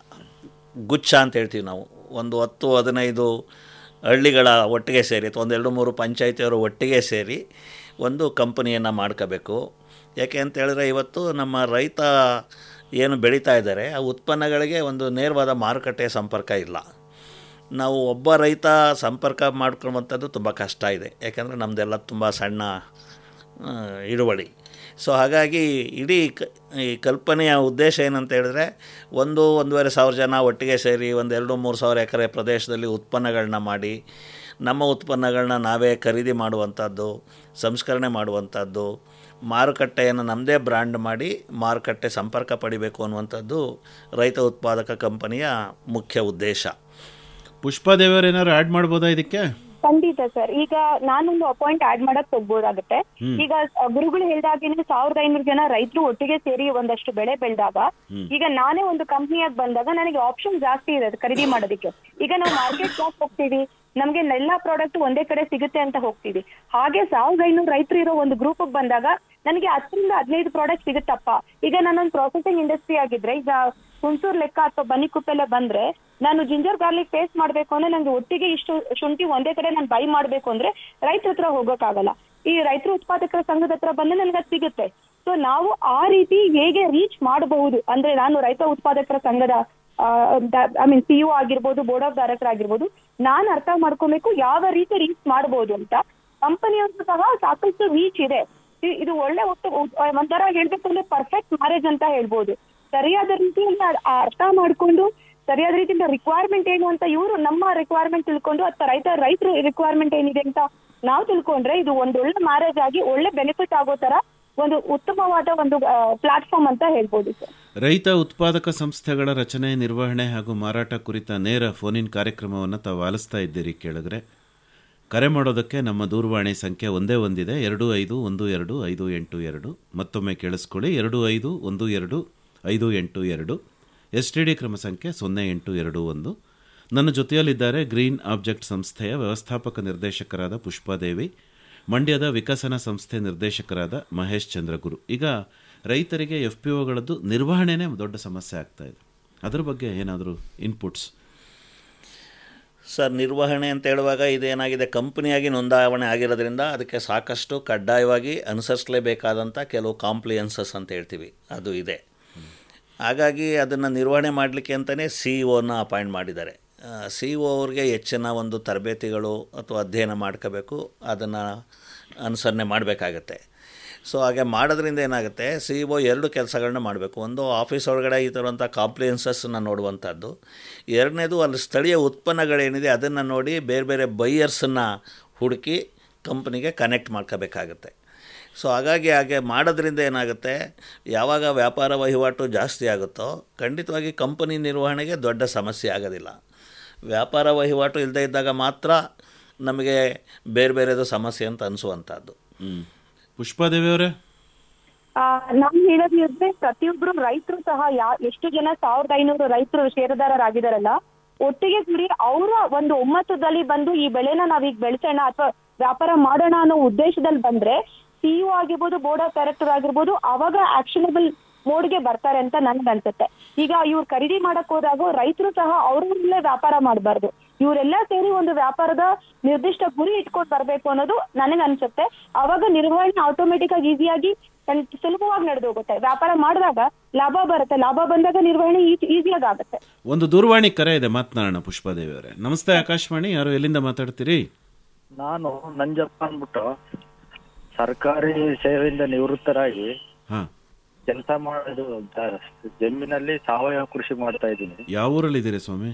ಗುಚ್ಛ ಅಂತ ಹೇಳ್ತೀವಿ ನಾವು ಒಂದು ಹತ್ತು ಹದಿನೈದು ಹಳ್ಳಿಗಳ ಒಟ್ಟಿಗೆ ಸೇರಿ ಅಥವಾ ಒಂದು ಎರಡು ಮೂರು ಪಂಚಾಯತಿಯವರು ಒಟ್ಟಿಗೆ ಸೇರಿ ಒಂದು ಕಂಪನಿಯನ್ನು ಮಾಡ್ಕೋಬೇಕು ಯಾಕೆ ಅಂತ ಹೇಳಿದ್ರೆ ಇವತ್ತು ನಮ್ಮ ರೈತ ಏನು ಬೆಳೀತಾ ಇದ್ದಾರೆ ಆ ಉತ್ಪನ್ನಗಳಿಗೆ ಒಂದು ನೇರವಾದ ಮಾರುಕಟ್ಟೆ ಸಂಪರ್ಕ ಇಲ್ಲ ನಾವು ಒಬ್ಬ ರೈತ ಸಂಪರ್ಕ ಮಾಡ್ಕೊಳ್ಳುವಂಥದ್ದು ತುಂಬ ಕಷ್ಟ ಇದೆ ಯಾಕಂದರೆ ನಮ್ಮದೆಲ್ಲ ತುಂಬ ಸಣ್ಣ ಆ, ಹಿಡುವಳಿ ಸೊ ಹಾಗಾಗಿ ಇಡೀ ಕ ಈ ಕಲ್ಪನೆಯ ಉದ್ದೇಶ ಏನಂತ ಹೇಳಿದ್ರೆ ಒಂದು ಒಂದೂವರೆ ಸಾವಿರ ಜನ ಒಟ್ಟಿಗೆ ಸೇರಿ ಒಂದು ಎರಡು ಮೂರು ಸಾವಿರ ಎಕರೆ ಪ್ರದೇಶದಲ್ಲಿ ಉತ್ಪನ್ನಗಳನ್ನ ಮಾಡಿ ನಮ್ಮ ಉತ್ಪನ್ನಗಳನ್ನ ನಾವೇ ಖರೀದಿ ಮಾಡುವಂಥದ್ದು ಸಂಸ್ಕರಣೆ ಮಾಡುವಂಥದ್ದು ಮಾರುಕಟ್ಟೆಯನ್ನು ನಮ್ಮದೇ ಬ್ರ್ಯಾಂಡ್ ಮಾಡಿ ಮಾರುಕಟ್ಟೆ ಸಂಪರ್ಕ ಪಡಿಬೇಕು ಅನ್ನುವಂಥದ್ದು ರೈತ ಉತ್ಪಾದಕ ಕಂಪನಿಯ ಮುಖ್ಯ ಉದ್ದೇಶ ಪುಷ್ಪಾದೇವಿಯವ್ರು ಏನಾದ್ರು ಆ್ಯಡ್ ಮಾಡ್ಬೋದಾ ಇದಕ್ಕೆ ಖಂಡಿತ ಸರ್ ಈಗ ನಾನೊಂದು ಅಪಾಯಿಂಟ್ ಆಡ್ ಮಾಡಕ್ ಹೋಗ್ಬೋದಾಗುತ್ತೆ ಹ್ಮ್. ಈಗ ಆ, ಗುರುಗಳು ಹೇಳ್ದಾಗೇನೆ ಸಾವಿರದ ಐನೂರು ಜನ ರೈತರು ಒಟ್ಟಿಗೆ ಸೇರಿ ಒಂದಷ್ಟು ಬೆಳೆ ಬೆಳೆದಾಗ ಹ್ಮ್. ಈಗ ನಾನೇ ಒಂದು ಕಂಪ್ನಿಯಾಗಿ ಬಂದಾಗ ನನಗೆ ಆಪ್ಷನ್ ಜಾಸ್ತಿ ಇದೆ ಅದು ಖರೀದಿ ಮಾಡೋದಕ್ಕೆ ಈಗ ನಾವು ಮಾರ್ಕೆಟ್ ಕ್ಲಾಸ್ ಹೋಗ್ತೀವಿ ನಮ್ಗೆ ಎಲ್ಲಾ ಪ್ರಾಡಕ್ಟ್ ಒಂದೇ ಕಡೆ ಸಿಗುತ್ತೆ ಅಂತ ಹೋಗ್ತೀವಿ ಹಾಗೆ ಸಾವಿರದ ಐನೂರು ರೈತರು ಇರೋ ಒಂದು ಗ್ರೂಪ್ ಬಂದಾಗ ನನಗೆ ಹತ್ತರಿಂದ ಹದಿನೈದು ಪ್ರಾಡಕ್ಟ್ ಸಿಗುತ್ತಪ್ಪ ಈಗ ನಾನೊಂದು ಪ್ರೊಸೆಸಿಂಗ್ ಇಂಡಸ್ಟ್ರಿ ಆಗಿದ್ರೆ ಈಗ ಹುಣಸೂರ್ ಲೆಕ್ಕ ಅಥವಾ ಬನ್ನಿಕುಪ್ಪೆಲ್ಲ ಬಂದ್ರೆ ನಾನು ಜಿಂಜರ್ ಗಾರ್ಲಿಕ್ ಪೇಸ್ಟ್ ಮಾಡ್ಬೇಕು ಅಂದ್ರೆ ನಂಗೆ ಒಟ್ಟಿಗೆ ಇಷ್ಟು ಶುಂಠಿ ಒಂದೇ ಕಡೆ ನಾನು ಬೈ ಮಾಡ್ಬೇಕು ಅಂದ್ರೆ ರೈತರ ಹತ್ರ ಹೋಗೋಕ್ಕಾಗಲ್ಲ ಈ ರೈತರ ಉತ್ಪಾದಕರ ಸಂಘದ ಹತ್ರ ಬಂದ್ರೆ ನನಗೆ ಅದು ಸಿಗುತ್ತೆ ಸೊ ನಾವು ಆ ರೀತಿ ಹೇಗೆ ರೀಚ್ ಮಾಡಬಹುದು ಅಂದ್ರೆ ನಾನು ರೈತ ಉತ್ಪಾದಕರ ಸಂಘದ ಐ ಮೀನ್ ಸಿ ಆಗಿರ್ಬೋದು ಬೋರ್ಡ್ ಆಫ್ ಡೈರೆಕ್ಟರ್ ಆಗಿರ್ಬೋದು ನಾನು ಅರ್ಥ ಮಾಡ್ಕೊಬೇಕು ಯಾವ ರೀತಿ ರೀಚ್ ಮಾಡಬಹುದು ಅಂತ ಕಂಪನಿಯವ್ರಿಗೂ ಸಹ ಸಾಕಷ್ಟು ರೀಚ್ ಇದೆ ಇ- ಇದು ಒಳ್ಳೆ ಒಟ್ಟು ಉ- ಒಂಥರ ಹೇಳ್ಬೇಕು ಅಂದ್ರೆ ಪರ್ಫೆಕ್ಟ್ ಮ್ಯಾರೇಜ್ ಅಂತ ಹೇಳ್ಬೋದು ಸರಿಯಾದ ರೀತಿಯಿಂದ ಅದ್- ಆ ಅರ್ಥ ಮಾಡ್ಕೊಂಡು ಸರಿಯಾದ ರೀತಿಯಿಂದ ರಿಕ್ವೈರ್ಮೆಂಟ್ ಏನು ಅಂತ ಇವರು ನಮ್ಮ ರಿಕ್ವೈರ್ಮೆಂಟ್ ತಿಳ್ಕೊಂಡು ಅಥವಾ ರೈತ ರೈತರ ರಿಕ್ವೈರ್ಮೆಂಟ್ ಏನಿದೆ ಅಂತ ನಾವು ತಿಳ್ಕೊಂಡ್ರೆ ಇದು ಒಂದು ಒಳ್ಳೆ ಮ್ಯಾರೇಜ್ ಆಗಿ ಒಳ್ಳೆ ಬೆನಿಫಿಟ್ ಆಗೋ ತರ ಒಂದು ಉತ್ತಮವಾದ ಒಂದು ಪ್ಲಾಟ್ಫಾರ್ಮ್ ಅಂತ ಹೇಳ್ಬೋದು ಸರ್ ರೈತ ಉತ್ಪಾದಕ ಸಂಸ್ಥೆಗಳ ರಚನೆ ನಿರ್ವಹಣೆ ಹಾಗೂ ಮಾರಾಟ ಕುರಿತ ನೇರ ಫೋನ್ ಇನ್ ಕಾರ್ಯಕ್ರಮವನ್ನು ತಾವು ಆಲಿಸ್ತಾ ಇದ್ದೀರಿ ಕೇಳಿದ್ರೆ ಕರೆ ಮಾಡೋದಕ್ಕೆ ನಮ್ಮ ದೂರವಾಣಿ ಸಂಖ್ಯೆ ಒಂದೇ ಒಂದಿದೆ ಎರಡು ಐದು ಒಂದು ಎರಡು ಐದು ಎಂಟು ಎರಡು ಮತ್ತೊಮ್ಮೆ ಕೇಳಿಸ್ಕೊಳ್ಳಿ ಎರಡು ಐದು ಒಂದು ಎರಡು ಐದು ಎಂಟು ಎರಡು ಎಸ್ ಟಿ ಡಿ ಕ್ರಮ ಸಂಖ್ಯೆ ಸೊನ್ನೆ ಎಂಟು ಎರಡು ಒಂದು ನನ್ನ ಜೊತೆಯಲ್ಲಿದ್ದಾರೆ ಗ್ರೀನ್ ಆಬ್ಜೆಕ್ಟ್ ಸಂಸ್ಥೆಯ ವ್ಯವಸ್ಥಾಪಕ ನಿರ್ದೇಶಕರಾದ ಪುಷ್ಪಾದೇವಿ ಮಂಡ್ಯದ ವಿಕಸನ ಸಂಸ್ಥೆ ನಿರ್ದೇಶಕರಾದ ಮಹೇಶ್ ಚಂದ್ರಗುರು ಈಗ ರೈತರಿಗೆ ಎಫ್ ಪಿ ಒಗಳದ್ದು ನಿರ್ವಹಣೆನೇ ದೊಡ್ಡ ಸಮಸ್ಯೆ ಆಗ್ತಾ ಇದೆ ಅದ್ರ ಬಗ್ಗೆ ಏನಾದರೂ ಇನ್ಪುಟ್ಸ್ ಸರ್ ನಿರ್ವಹಣೆ ಅಂತ ಹೇಳುವಾಗ ಇದೇನಾಗಿದೆ ಕಂಪನಿಯಾಗಿ ನೋಂದಾವಣೆ ಆಗಿರೋದ್ರಿಂದ ಅದಕ್ಕೆ ಸಾಕಷ್ಟು ಕಡ್ಡಾಯವಾಗಿ ಅನುಸರಿಸಲೇಬೇಕಾದಂಥ ಕೆಲವು ಕಾಂಪ್ಲಿಯನ್ಸಸ್ ಅಂತ ಹೇಳ್ತೀವಿ ಅದು ಇದೆ ಹಾಗಾಗಿ ಅದನ್ನು ನಿರ್ವಹಣೆ ಮಾಡಲಿಕ್ಕೆ ಅಂತಲೇ ಸಿ ಒನ ಅಪಾಯಿಂಟ್ ಮಾಡಿದ್ದಾರೆ ಸಿ ಒ ಅವ್ರಿಗೆ ಹೆಚ್ಚಿನ ಒಂದು ತರಬೇತಿಗಳು ಅಥವಾ ಅಧ್ಯಯನ ಮಾಡ್ಕೋಬೇಕು ಅದನ್ನು ಅನುಸರಣೆ ಮಾಡಬೇಕಾಗತ್ತೆ ಸೊ ಹಾಗೆ ಮಾಡೋದ್ರಿಂದ ಏನಾಗುತ್ತೆ ಸಿ ಒ ಎರಡು ಕೆಲಸಗಳನ್ನ ಮಾಡಬೇಕು ಒಂದು ಆಫೀಸ್ ಒಳಗಡೆ ಈ ಥರವಂಥ ಕಾಂಪ್ಲಿಯನ್ಸಸ್ನ ನೋಡುವಂಥದ್ದು ಎರಡನೇದು ಅಲ್ಲಿ ಸ್ಥಳೀಯ ಉತ್ಪನ್ನಗಳೇನಿದೆ ಅದನ್ನು ನೋಡಿ ಬೇರೆ ಬೇರೆ ಬೈಯರ್ಸನ್ನು ಹುಡುಕಿ ಕಂಪ್ನಿಗೆ ಕನೆಕ್ಟ್ ಮಾಡ್ಕೋಬೇಕಾಗತ್ತೆ ಸೊ ಹಾಗಾಗಿ ಹಾಗೆ ಮಾಡೋದ್ರಿಂದ ಏನಾಗುತ್ತೆ ಯಾವಾಗ ವ್ಯಾಪಾರ ವಹಿವಾಟು ಜಾಸ್ತಿ ಆಗುತ್ತೋ ಖಂಡಿತವಾಗಿ ಕಂಪನಿ ನಿರ್ವಹಣೆಗೆ ದೊಡ್ಡ ಸಮಸ್ಯೆ ಆಗೋದಿಲ್ಲ ವ್ಯಾಪಾರ ವಹಿವಾಟು ಇಲ್ಲದೇ ಇದ್ದಾಗ ಮಾತ್ರ ನಮಗೆ ಬೇರೆ ಬೇರೆದು ಸಮಸ್ಯೆ ಅಂತ ಅನಿಸುವಂಥದ್ದು ಪುಷ್ಪಾದೇವಿ ಅವರೇ ಆ, ನಾನ್ ಹೇಳೋದು ಇದ್ರೆ ಪ್ರತಿಯೊಬ್ರು ರೈತರು ಸಹ ಯಾ ಎಷ್ಟು ಜನ ಸಾವಿರದ ಐನೂರು ರೈತರು ಷೇರುದಾರರಾಗಿದಾರಲ್ಲ ಒಟ್ಟಿಗೆ ಕೂಡಿ ಅವರ ಒಂದು ಒಮ್ಮತದಲ್ಲಿ ಬಂದು ಈ ಬೆಳೆನ ನಾವೀಗ ಬೆಳೆಸೋಣ ಅಥವಾ ವ್ಯಾಪಾರ ಮಾಡೋಣ ಅನ್ನೋ ಉದ್ದೇಶದಲ್ಲಿ ಬಂದ್ರೆ ಸಿಇಒ ಆಗಿರ್ಬೋದು ಬೋರ್ಡ್ ಆಫ್ ಡೈರೆಕ್ಟರ್ ಆಗಿರ್ಬೋದು ಅವಾಗ ಆಕ್ಷನಬಲ್ ಮೋಡ್ಗೆ ಬರ್ತಾರೆ ಅಂತ ನನ್ಗೆ ಅನ್ಸುತ್ತೆ ಈಗ ಇವ್ರು ಖರೀದಿ ಮಾಡಕ್ ಹೋದಾಗ ರೈತರು ಸಹ ಅವ್ರಲ್ಲೇ ವ್ಯಾಪಾರ ಮಾಡಬಾರ್ದು ಇವರೆಲ್ಲ ಸೇರಿ ಒಂದು ವ್ಯಾಪಾರದ ನಿರ್ದಿಷ್ಟ ಗುರಿ ಇಟ್ಕೊಂಡು ಬರ್ಬೇಕು ಅನ್ನೋದು ನನಗೆ ಅನ್ಸುತ್ತೆ ಅವಾಗ ನಿರ್ವಹಣೆ ಆಟೋಮೆಟಿಕ್ ಆಗಿ ಈಸಿಯಾಗಿ ಸುಲಭವಾಗಿ ನಡೆದು ಹೋಗುತ್ತೆ ವ್ಯಾಪಾರ ಮಾಡಿದಾಗ ಲಾಭ ಬರುತ್ತೆ ಲಾಭ ಬಂದಾಗ ನಿರ್ವಹಣೆ ಈಸಿಯಾಗಿ ಆಗುತ್ತೆ ಒಂದು ದೂರವಾಣಿ ಕರೆ ಇದೆ ಮಾತನಾಡೋಣ ಪುಷ್ಪಾದೇವಿ ಅವರೇ ನಮಸ್ತೆ ಆಕಾಶವಾಣಿ ಯಾರು ಎಲ್ಲಿಂದ ಮಾತಾಡ್ತೀರಿ ನಾನು ನಂಜಪ್ಪ ಅಂದ್ಬಿಟ್ಟು ಸರ್ಕಾರಿ ಸೇವೆಯಿಂದ ನಿವೃತ್ತರಾಗಿ ಹಾ ಕೆಲಸ ಮಾಡೋದು ಜ- ಜಮೀನಲ್ಲಿ ಸಾವಯವ ಕೃಷಿ ಮಾಡ್ತಾ ಇದ್ದೀನಿ ಯಾವ ಊರಲ್ಲಿದ್ದೀರಿ ಸ್ವಾಮಿ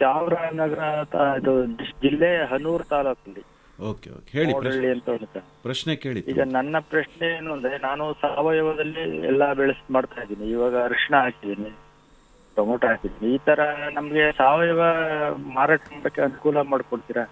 ಚಾಮರಾಜನಗರ ತ- ಇದು ಜಿಲ್ಲೆ ಹನೂರು ತಾಲೂಕಲ್ಲಿ ಓಕೆ ಓಕೆ ಹೇಳಿ ಪ್ರಶ್ನೆ ಮೋಡಹಳ್ಳಿ ಅಂತ ಒಂದು ತ- ಪ್ರಶ್ನೆ ಕೇಳಿ ಈಗ ನನ್ನ ಪ್ರಶ್ನೆ ಏನು ಅಂದ್ರೆ ನಾನು ಸಾವಯವದಲ್ಲಿ ಎಲ್ಲಾ ಬೆಳೆಸ್ ಮಾಡ್ತಾ ಇದ್ದೀನಿ ಇವಾಗ ಅರಿಶಿನ ಹಾಕಿದ್ದೀನಿ ಟೊಮೊಟೊ ಹಾಕಿದ್ದೀನಿ ಈ ತರ ನಮ್ಗೆ ಸಾವಯವ ಮಾರಾಟ ಮಾಡಕ್ಕೆ ಅನುಕೂಲ ಮಾಡ್ಕೊಡ್ತೀರಾ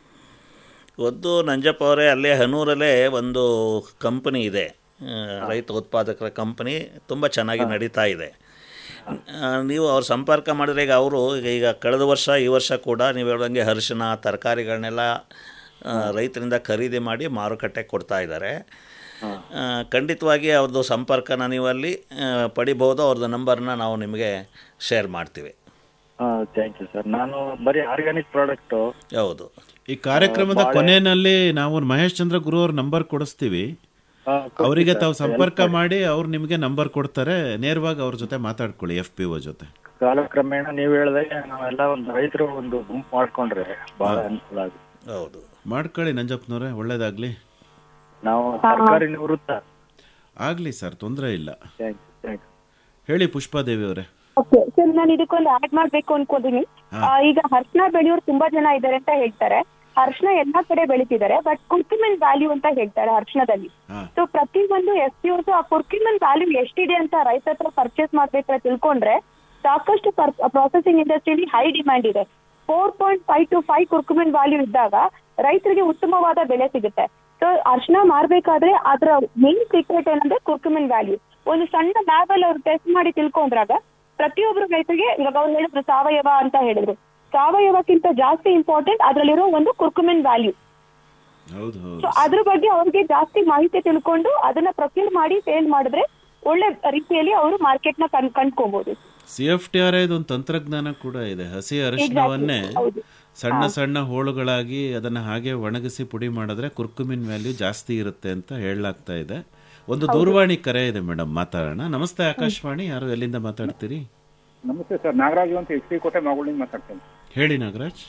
ಒಂದು ನಂಜಪ್ಪ ಅವರೇ ಅಲ್ಲೇ ಹನೂರಲ್ಲೇ ಒಂದು ಕಂಪನಿ ಇದೆ ಆ, ರೈತ ಉತ್ಪಾದಕರ ಕಂಪನಿ ತುಂಬ ಚೆನ್ನಾಗಿ ನಡೀತಾ ಇದೆ ಆ, ನೀವು ಅವ್ರ ಸಂಪರ್ಕ ಮಾಡಿದ್ರೆ ಈಗ ಅವರು ಈಗ ಈಗ ಕಳೆದ ವರ್ಷ ಈ ವರ್ಷ ಕೂಡ ನೀವು ಹೇಳ್ದಂಗೆ ಅರಿಶಿನ ತರಕಾರಿಗಳನ್ನೆಲ್ಲ ಆ, ರೈತರಿಂದ ಖರೀದಿ ಮಾಡಿ ಮಾರುಕಟ್ಟೆ ಕೊಡ್ತಾ ಇದ್ದಾರೆ ಆ, ಖಂಡಿತವಾಗಿ ಅವ್ರದ್ದು ಸಂಪರ್ಕನ ನೀವು ಅಲ್ಲಿ ಆ, ಪಡಿಬೋದು ಅವ್ರದ್ದು ನಂಬರ್ನ ನಾವು ನಿಮಗೆ ಶೇರ್ ಮಾಡ್ತೀವಿ ಹಾ ಥ್ಯಾಂಕ್ ಯು ಸರ್ ನಾನು ಬರೀ ಆರ್ಗ್ಯಾನಿಕ್ ಪ್ರಾಡಕ್ಟ್ ಹೌದು ಈ ಕಾರ್ಯಕ್ರಮದ ಬಾಳೆ- ಕೊನೆಯಲ್ಲಿ ನಾವು ಮಹೇಶ್ ಚಂದ್ರ ಗುರು ಅವ್ರ ನಂಬರ್ ಕೊಡಿಸ್ತೀವಿ ಅವರಿಗೆ ತಾವು ಸಂಪರ್ಕ ಮಾಡಿ ಅವ್ರು ನಿಮಗೆ ನಂಬರ್ ಕೊಡ್ತಾರೆ ನೇರವಾಗಿ ಅವ್ರ ಜೊತೆ ಮಾತಾಡ್ಕೊಳ್ಳಿ ಎಫ್ ಪಿ ಒ ಜೊತೆ ಕಾಲಕ್ರಮೇಣ ನೀವು ಹೇಳಿದಾಗ ನಾವೆಲ್ಲ ಒಂದು ರೈತರು ಒಂದು ಗುಂಪು ಮಾಡ್ಕೊಂಡ್ರೆ ಬಹಳ ಅನುಕೂಲ ಆಗುತ್ತೆ ಹೌದು ಮಾಡ್ಕೊಳ್ಳಿ ನಂಜಪ್ಪನವ್ರೆ ಒಳ್ಳೇದಾಗ್ಲಿ ನಾವು ಸರ್ಕಾರಿ ನಿವೃತ್ತ ಆಗ್ಲಿ ಸರ್ ತೊಂದರೆ ಇಲ್ಲ ಥ್ಯಾಂಕ್ ಯು ಥ್ಯಾಂಕ್ ಹೇಳಿ ಪುಷ್ಪಾದೇವಿ ಅವರೇ ಓಕೆ ಸರ್ ನಾನು ಇದಕ್ಕೊಂದು ಆಡ್ ಮಾಡ್ಬೇಕು ಅನ್ಕೋತೀನಿ ಹಾ. ಆ, ಈಗ ಅರ್ಶನ ಬೆಳೆಯೋರು ತುಂಬಾ ಜನ ಇದ್ದಾರೆ ಅಂತ ಹೇಳ್ತಾರೆ ಅರ್ಶನ ಎಲ್ಲಾ ಕಡೆ ಬೆಳಿತಿದ್ದಾರೆ ಬಟ್ ಕುರ್ಕಿಮೆನ್ ವ್ಯಾಲ್ಯೂ ಅಂತ ಹೇಳ್ತಾರೆ ಅರ್ಶನದಲ್ಲಿ ಹಾ. ಸೊ ಪ್ರತಿ ಒಂದು ಎಸ್ ಪಿ ಆ ಕುರ್ಕಿಮೆನ್ ವ್ಯಾಲ್ಯೂ ಎಷ್ಟಿದೆ ಅಂತ ರೈತ ಹತ್ರ ಪರ್ಚೇಸ್ ಮಾಡ್ಬೇಕಾದ್ರೆ ತಿಳ್ಕೊಂಡ್ರೆ ಸಾಕಷ್ಟು ಪ್ರಾಸೆಸಿಂಗ್ ಇಂಡಸ್ಟ್ರಿಲಿ ಹೈ ಡಿಮ್ಯಾಂಡ್ ಇದೆ four point five to five curcumin value ಇದ್ದಾಗ ರೈತರಿಗೆ ಉತ್ತಮವಾದ ಬೆಲೆ ಸಿಗುತ್ತೆ ಸೊ ಅರ್ಶನ ಮಾರ್ಬೇಕಾದ್ರೆ ಅದರ ಮೇನ್ ಸೀಕ್ರೆಟ್ ಏನಂದ್ರೆ ಕುರ್ಕುಮೆನ್ ವ್ಯಾಲ್ಯೂ ಒಂದು ಸಣ್ಣ ಲ್ಯಾಬ್ ಅಲ್ಲಿ ಅವ್ರು ಟೆಸ್ಟ್ ಮಾಡಿ ತಿಳ್ಕೊಂಡ್ರಾಗ ಪ್ರತಿಯೊಬ್ರು ರೈತರಿಗೆ ಇವಾಗ ಅವ್ರು ಹೇಳಿದ್ರು ಸಾವಯವ ಅಂತ ಹೇಳಿದ್ರು ಸಾವಯವಕ್ಕಿಂತ ಜಾಸ್ತಿ ಇಂಪಾರ್ಟೆಂಟ್ ಅದ್ರಲ್ಲಿರೋ ಒಂದು ಕುರ್ಕುಮೆನ್ ವ್ಯಾಲ್ಯೂ ಹೌದು ಸೊ ಹೌದು ಅದ್ರ ಬಗ್ಗೆ ಅವ್ರಿಗೆ ಜಾಸ್ತಿ ಮಾಹಿತಿ ತಿಳ್ಕೊಂಡು ಅದನ್ನ ಪ್ರೊಕ್ಯೂರ್ ಮಾಡಿ ಸೇಲ್ ಮಾಡಿದ್ರೆ ಒಳ್ಳೆ ರೀತಿಯಲ್ಲಿ ಅವರು ಮಾರ್ಕೆಟ್ ನ ಕಣ್ ಕಂಡ್ಕೋಬಹುದು ಸಿ ಎಫ್ ಟಿ ಆರ್ ಒಂದು ತಂತ್ರಜ್ಞಾನ ಕೂಡ ಇದೆ ಹಸಿ ಅರಿಶಿನವನ್ನೇ ಹೌದು. ಸಣ್ಣ ಸಣ್ಣ ಹೋಳುಗಳಾಗಿ ಅದನ್ನ ಹಾಗೆ ಒಣಗಿಸಿ ಪುಡಿ ಮಾಡಿದ್ರೆ ಕುರ್ಕುಮಿನ್ ವ್ಯಾಲ್ಯೂ ಜಾಸ್ತಿ ಇರುತ್ತೆ ಅಂತ ಹೇಳಲಾಗ್ತಾ ಇದೆ ಒಂದು ದೂರವಾಣಿ ಕರೆ ಇದೆ ಮೇಡಮ್ ಮಾತಾಡೋಣ ನಮಸ್ತೆ ಆಕಾಶವಾಣಿ ಯಾರು ಎಲ್ಲಿಂದ ಮಾತಾಡ್ತೀರಿ ನಮಸ್ತೆ ಸರ್ ನಾಗರಾಜು ಅಂತ ಎಚ್ ಡಿ ಕೋಟೆ ಮಾಗುಳಿಂದ ಮಾತಾಡ್ತೇನೆ ಹೇಳಿ ನಾಗರಾಜ್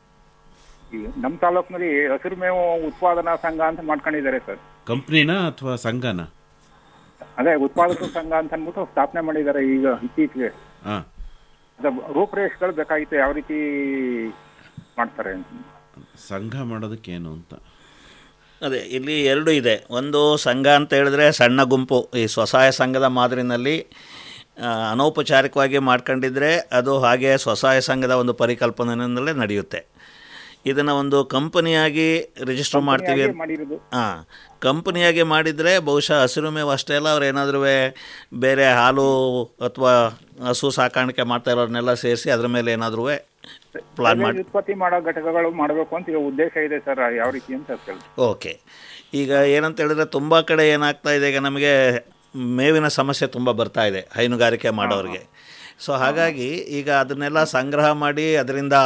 ಈಗ ನಮ್ಮ ತಾಲೂಕಿನಲ್ಲಿ ಹಸಿರು ಮೇವು ಉತ್ಪಾದನಾ ಸಂಘ ಅಂತ ಮಾಡ್ಕೊಂಡಿದ್ದಾರೆ ಸರ್ ಕಂಪ್ನಿನ ಅಥವಾ ಸಂಘನ ಅದೇ ಉತ್ಪಾದಕರ ಸಂಘ ಅಂತ ಅಂದ್ಬಿಟ್ಟು ಸ್ಥಾಪನೆ ಮಾಡಿದ್ದಾರೆ ಈಗ ಇತ್ತೀಚೆಗೆ ಹಾ ಅದ ರೂಪರೇಷೆಗಳು ಬೇಕಾಗಿತ್ತು ಯಾವ ರೀತಿ ಮಾಡ್ತಾರೆ ಅಂತ ಸಂಘ ಮಾಡೋದಕ್ಕೆ ಏನು ಅಂತ ಅದೇ ಇಲ್ಲಿ ಎರಡು ಇದೆ ಒಂದು ಸಂಘ ಅಂತ ಹೇಳಿದ್ರೆ ಸಣ್ಣ ಗುಂಪು ಈ ಸ್ವಸಹಾಯ ಸಂಘದ ಮಾದರಿನಲ್ಲಿ ಆ, ಅನೌಪಚಾರಿಕವಾಗಿ ಮಾಡ್ಕೊಂಡಿದ್ರೆ ಅದು ಹಾಗೆ ಸ್ವಸಹಾಯ ಸಂಘದ ಒಂದು ಪರಿಕಲ್ಪನೆಯಿಂದಲೇ ನಡೆಯುತ್ತೆ ಇದನ್ನು ಒಂದು ಕಂಪನಿಯಾಗಿ ರಿಜಿಸ್ಟರ್ ಮಾಡ್ತೀವಿ ಅಂತ ಮಾಡಿರೋದು ಹಾಂ ಕಂಪನಿಯಾಗಿ ಮಾಡಿದರೆ ಬಹುಶಃ ಹಸಿರು ಮೇವು ಅಷ್ಟೇ ಅಲ್ಲ ಅವ್ರು ಏನಾದರೂ ಬೇರೆ ಹಾಲು ಅಥವಾ ಹಸು ಸಾಕಾಣಿಕೆ ಮಾಡ್ತಾ ಇರೋರನ್ನೆಲ್ಲ ಸೇರಿಸಿ ಅದ್ರ ಮೇಲೆ ಏನಾದರೂ ಪ್ಲಾನ್ ಮಾಡಿ ಉತ್ಪತ್ತಿ ಮಾಡೋ ಘಟಕಗಳು ಮಾಡಬೇಕು ಅಂತ ಈಗ ಉದ್ದೇಶ ಇದೆ ಸರ್ ಯಾವ ರೀತಿ ಅಂತ ಕೇಳಿ ಓಕೆ ಈಗ ಏನಂತ ಹೇಳಿದ್ರೆ ತುಂಬ ಕಡೆ ಏನಾಗ್ತಾ ಇದೆ ಈಗ ನಮಗೆ ಮೇವಿನ ಸಮಸ್ಯೆ ತುಂಬ ಬರ್ತಾ ಇದೆ ಹೈನುಗಾರಿಕೆ ಮಾಡೋರಿಗೆ ಸೊ ಹಾಗಾಗಿ ಈಗ ಅದನ್ನೆಲ್ಲ ಸಂಗ್ರಹ ಮಾಡಿ ಅದರಿಂದ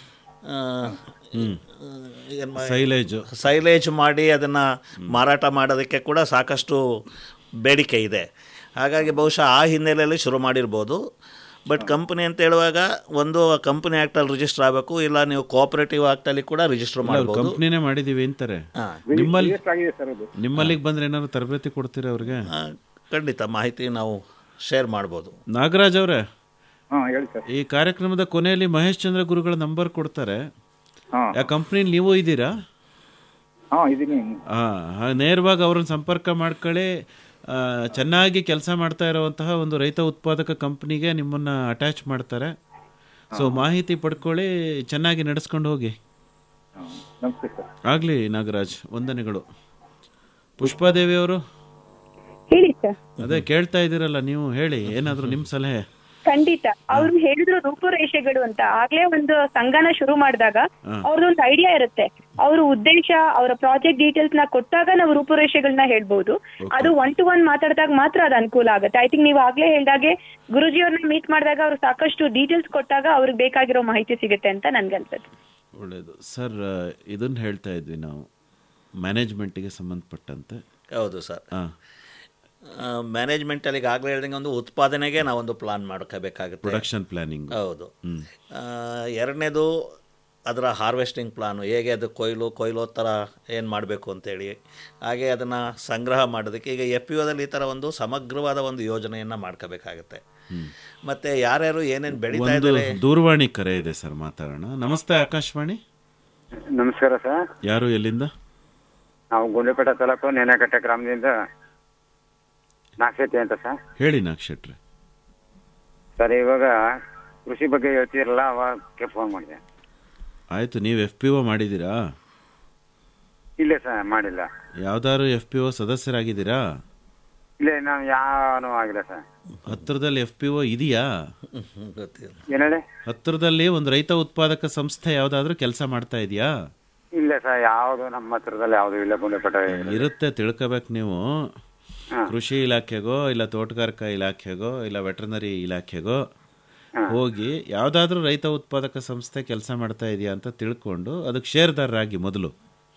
ಸೈಲೇಜ್ ಸೈಲೇಜ್ ಮಾಡಿ ಅದನ್ನು ಮಾರಾಟ ಮಾಡೋದಕ್ಕೆ ಕೂಡ ಸಾಕಷ್ಟು ಬೇಡಿಕೆ ಇದೆ ಹಾಗಾಗಿ ಬಹುಶಃ ಆ ಹಿನ್ನೆಲೆಯಲ್ಲಿ ಶುರು ಮಾಡಿರ್ಬೋದು ಬಟ್ ಕಂಪನಿ ಅಂತ ಹೇಳುವಾಗ ಒಂದು ಕಂಪನಿ ಆ್ಯಕ್ಟಲ್ಲಿ ರಿಜಿಸ್ಟರ್ ಆಗಬೇಕು ಇಲ್ಲ ನೀವು ಕೋಆಪರೇಟಿವ್ ಆ್ಯಕ್ಟಲ್ಲಿ ಕೂಡ ರಿಜಿಸ್ಟರ್ ಮಾಡ್ಬೋದು ಕಂಪ್ನಿನೇ ಮಾಡಿದೀವಿ ಅಂತಾರೆ ಹಾಂ ನಿಮ್ಮಲ್ಲಿ ರಿಜಿಸ್ಟರ್ ಆಗಿದೆ ಸರ್ ಅದು ನಿಮ್ಮಲ್ಲಿಗೆ ಬಂದ್ರೆ ಏನಾದ್ರು ತರಬೇತಿ ಕೊಡ್ತೀರಾ ಅವ್ರಿಗೆ ಆ, ಖಂಡಿತ ಮಾಹಿತಿ ನಾವು ಶೇರ್ ಮಾಡ್ಬೋದು ನಾಗರಾಜ್ ಅವರೇ ಹಾ ಹೇಳಿ ಸರ್ ಈ ಕಾರ್ಯಕ್ರಮದ ಕೊನೆಯಲ್ಲಿ ಮಹೇಶ್ ಚಂದ್ರ ಗುರುಗಳ ನಂಬರ್ ಕೊಡ್ತಾರೆ ಹಾ ಆ ಕಂಪ್ನಿ ನೀವು ಇದ್ದೀರಾ ಹಾ ಇದೀನಿ ಆ, ಹಾ, ನೇರವಾಗಿ ಅವ್ರನ್ನ ಸಂಪರ್ಕ ಮಾಡ್ಕೊಳ್ಳಿ ಆ, ಚೆನ್ನಾಗಿ ಕೆಲಸ ಮಾಡ್ತಾ ಇರುವಂತಹ ಒಂದು ರೈತ ಉತ್ಪಾದಕ ಕಂಪ್ನಿಗೆ ನಿಮ್ಮನ್ನ ಅಟ್ಯಾಚ್ ಮಾಡ್ತಾರೆ ಸೊ ಮಾಹಿತಿ ಪಡ್ಕೊಳ್ಳಿ ಚೆನ್ನಾಗಿ ನಡೆಸ್ಕೊಂಡು ಹೋಗಿ ನಮಸ್ತೆ ಸರ್ ಆಗ್ಲಿ ನಾಗರಾಜ್ ವಂದನೆಗಳು ಪುಷ್ಪಾದೇವಿ ಅವರು ಹೇಳಿ ಸರ್ ಅದೇ ಕೇಳ್ತಾ ಇದ್ದೀರಲ್ಲ ನೀವು ಹೇಳಿ ಏನಾದ್ರು ನಿಮ್ಮ ಸಲಹೆ ಖಂಡಿತ ಅವ್ರು ಹೇಳಿದ್ರು ರೂಪುರೇಷೆಗಳು ಅಂತ ಆಗ್ಲೇ ಒಂದು ಸಂಘನ ಶುರು ಮಾಡಿದಾಗ ಹಾ. ಅವ್ರದೊಂದು ಐಡಿಯಾ ಇರುತ್ತೆ ಅವ್ರ ಉದ್ದೇಶ ಅವರ ಪ್ರಾಜೆಕ್ಟ್ ಡೀಟೇಲ್ಸ್ ನ ಕೊಟ್ಟಾಗ ನಾವು ರೂಪುರೇಷೆಗಳನ್ನ ಹೇಳ್ಬಹುದು ಅದು ಒನ್ ಟು ಒನ್ ಮಾತಾಡಿದಾಗ ಮಾತ್ರ ಅದು ಅನುಕೂಲ ಆಗುತ್ತೆ ಐ ಥಿಂಕ್ ನೀವು ಆಗ್ಲೇ ಹೇಳ್ದಾಗೆ ಗುರುಜಿ ಅವ್ರನ್ನ ಮೀಟ್ ಮಾಡಿದಾಗ ಅವ್ರು ಸಾಕಷ್ಟು ಡೀಟೇಲ್ಸ್ ಕೊಟ್ಟಾಗ ಅವ್ರಿಗೆ ಬೇಕಾಗಿರೋ ಮಾಹಿತಿ ಸಿಗುತ್ತೆ ಅಂತ ನನ್ಗನ್ಸುತ್ತೆ ಒಳ್ಳೆಯದು ಸರ್ ಇದನ್ನ ಹೇಳ್ತಾ ಇದ್ವಿ ನಾವು ಮ್ಯಾನೇಜ್ಮೆಂಟಿಗೆ ಸಂಬಂಧಪಟ್ಟಂತೆ ಹೌದು ಸರ್ ಹಾಂ ಮ್ಯಾನೇಜ್ಮೆಂಟಲ್ಲಿ ಈಗಾಗಲೇ ಹೇಳ್ದಂಗೆ ಒಂದು ಉತ್ಪಾದನೆಗೆ ನಾವೊಂದು ಪ್ಲಾನ್ ಮಾಡ್ಕೋಬೇಕಾಗುತ್ತೆ ಪ್ರೊಡಕ್ಷನ್ ಪ್ಲಾನಿಂಗ್ ಹೌದು ಹ್ಮ್. ಆ, ಎರಡನೇದು ಅದರ ಹಾರ್ವೆಸ್ಟಿಂಗ್ ಪ್ಲಾನು ಹೇಗೆ ಅದು ಕೊಯ್ಲು ಕೊಯ್ಲು ಥರ ಏನು ಮಾಡಬೇಕು ಅಂತೇಳಿ ಹಾಗೆ ಅದನ್ನು ಸಂಗ್ರಹ ಮಾಡೋದಕ್ಕೆ ಈಗ ಎಫ್ ಪಿ ಒದಲ್ಲಿ ಈ ಥರ ಒಂದು ಸಮಗ್ರವಾದ ಒಂದು ಯೋಜನೆಯನ್ನು ಮಾಡ್ಕೋಬೇಕಾಗತ್ತೆ ಮತ್ತೆ ಯಾರ್ಯಾರು ಏನೇನು ಬೆಳೀತಾ ಒಂದು ಇದ್ದಾರೆ ದೂರವಾಣಿ ಕರೆ ಇದೆ ಸರ್ ಮಾತಾಡೋಣ ನಮಸ್ತೆ ಆಕಾಶವಾಣಿ ನಮಸ್ಕಾರ ಸರ್ ಯಾರು ಎಲ್ಲಿಂದ ನಾವು ಗುಂಡ್ಲುಪೇಟೆ ತಾಲೂಕು ನೇನಕಟ್ಟೆ ಗ್ರಾಮದಿಂದ ನಾಗಶೆಟ್ಟಿ ಅಂತ ಸರ್ ಹೇಳಿ ನಾಕ್ಷಟ್ರೆ ಸರ್ ಇವಾಗ ಕೃಷಿ ಬಗ್ಗೆ ಹೇಳ್ತಿರಲ್ಲ ಅವಾಗಕ್ಕೆ ಫೋನ್ ಮಾಡಿದೆ ಆಯ್ತು ನೀವು ಎಫ್ ಪಿ ಒ ಮಾಡಿದ್ದೀರಾ ಇಲ್ಲ ಸರ್ ಮಾಡಿಲ್ಲ ಯಾವ್ದಾದ್ರು ಎಫ್ ಪಿ ಒ ಸದಸ್ಯರಾಗಿದ್ದೀರಾ ಇಲ್ಲ ನಾನು ಯಾವನು ಆಗಿಲ್ಲ ಸರ್ ಹತ್ತಿರದಲ್ಲಿ ಎಫ್ ಪಿ ಒ ಇದೆಯಾ ಗೊತ್ತಿಲ್ಲ ಏನ್ ಹೇಳಿ ಹತ್ತಿರದಲ್ಲಿ ಒಂದು ರೈತ ಉತ್ಪಾದಕ ಸಂಸ್ಥೆ ಯಾವ್ದಾದ್ರು ಕೆಲಸ ಮಾಡ್ತಾ ಇದೆಯಾ ಇಲ್ಲ ಸರ್ ಯಾವುದು ನಮ್ಮ ಹತ್ರದಲ್ಲಿ ಯಾವುದು ಇಲ್ಲ ಗುಂಡ್ಲುಪೇಟೆ ಇರುತ್ತೆ ತಿಳ್ಕೊಬೇಕು ನೀವು ಕೃಷಿ ಇಲಾಖೆಗೋ ಇಲ್ಲ ತೋಟಗಾರಿಕಾ ಇಲಾಖೆಗೋ ಇಲ್ಲ ವೆಟರ್ನರಿ ಇಲಾಖೆಗೋ ಹೋಗಿ ಯಾವ್ದಾದ್ರೂ ರೈತ ಉತ್ಪಾದಕ ಸಂಸ್ಥೆ ಕೆಲಸ ಮಾಡ್ತಾ ಇದೆಯಾ ಅಂತ ತಿಳ್ಕೊಂಡು ಅದಕ್ಕೆ ಶೇರ್ದಾರರಾಗಿ ಮೊದಲು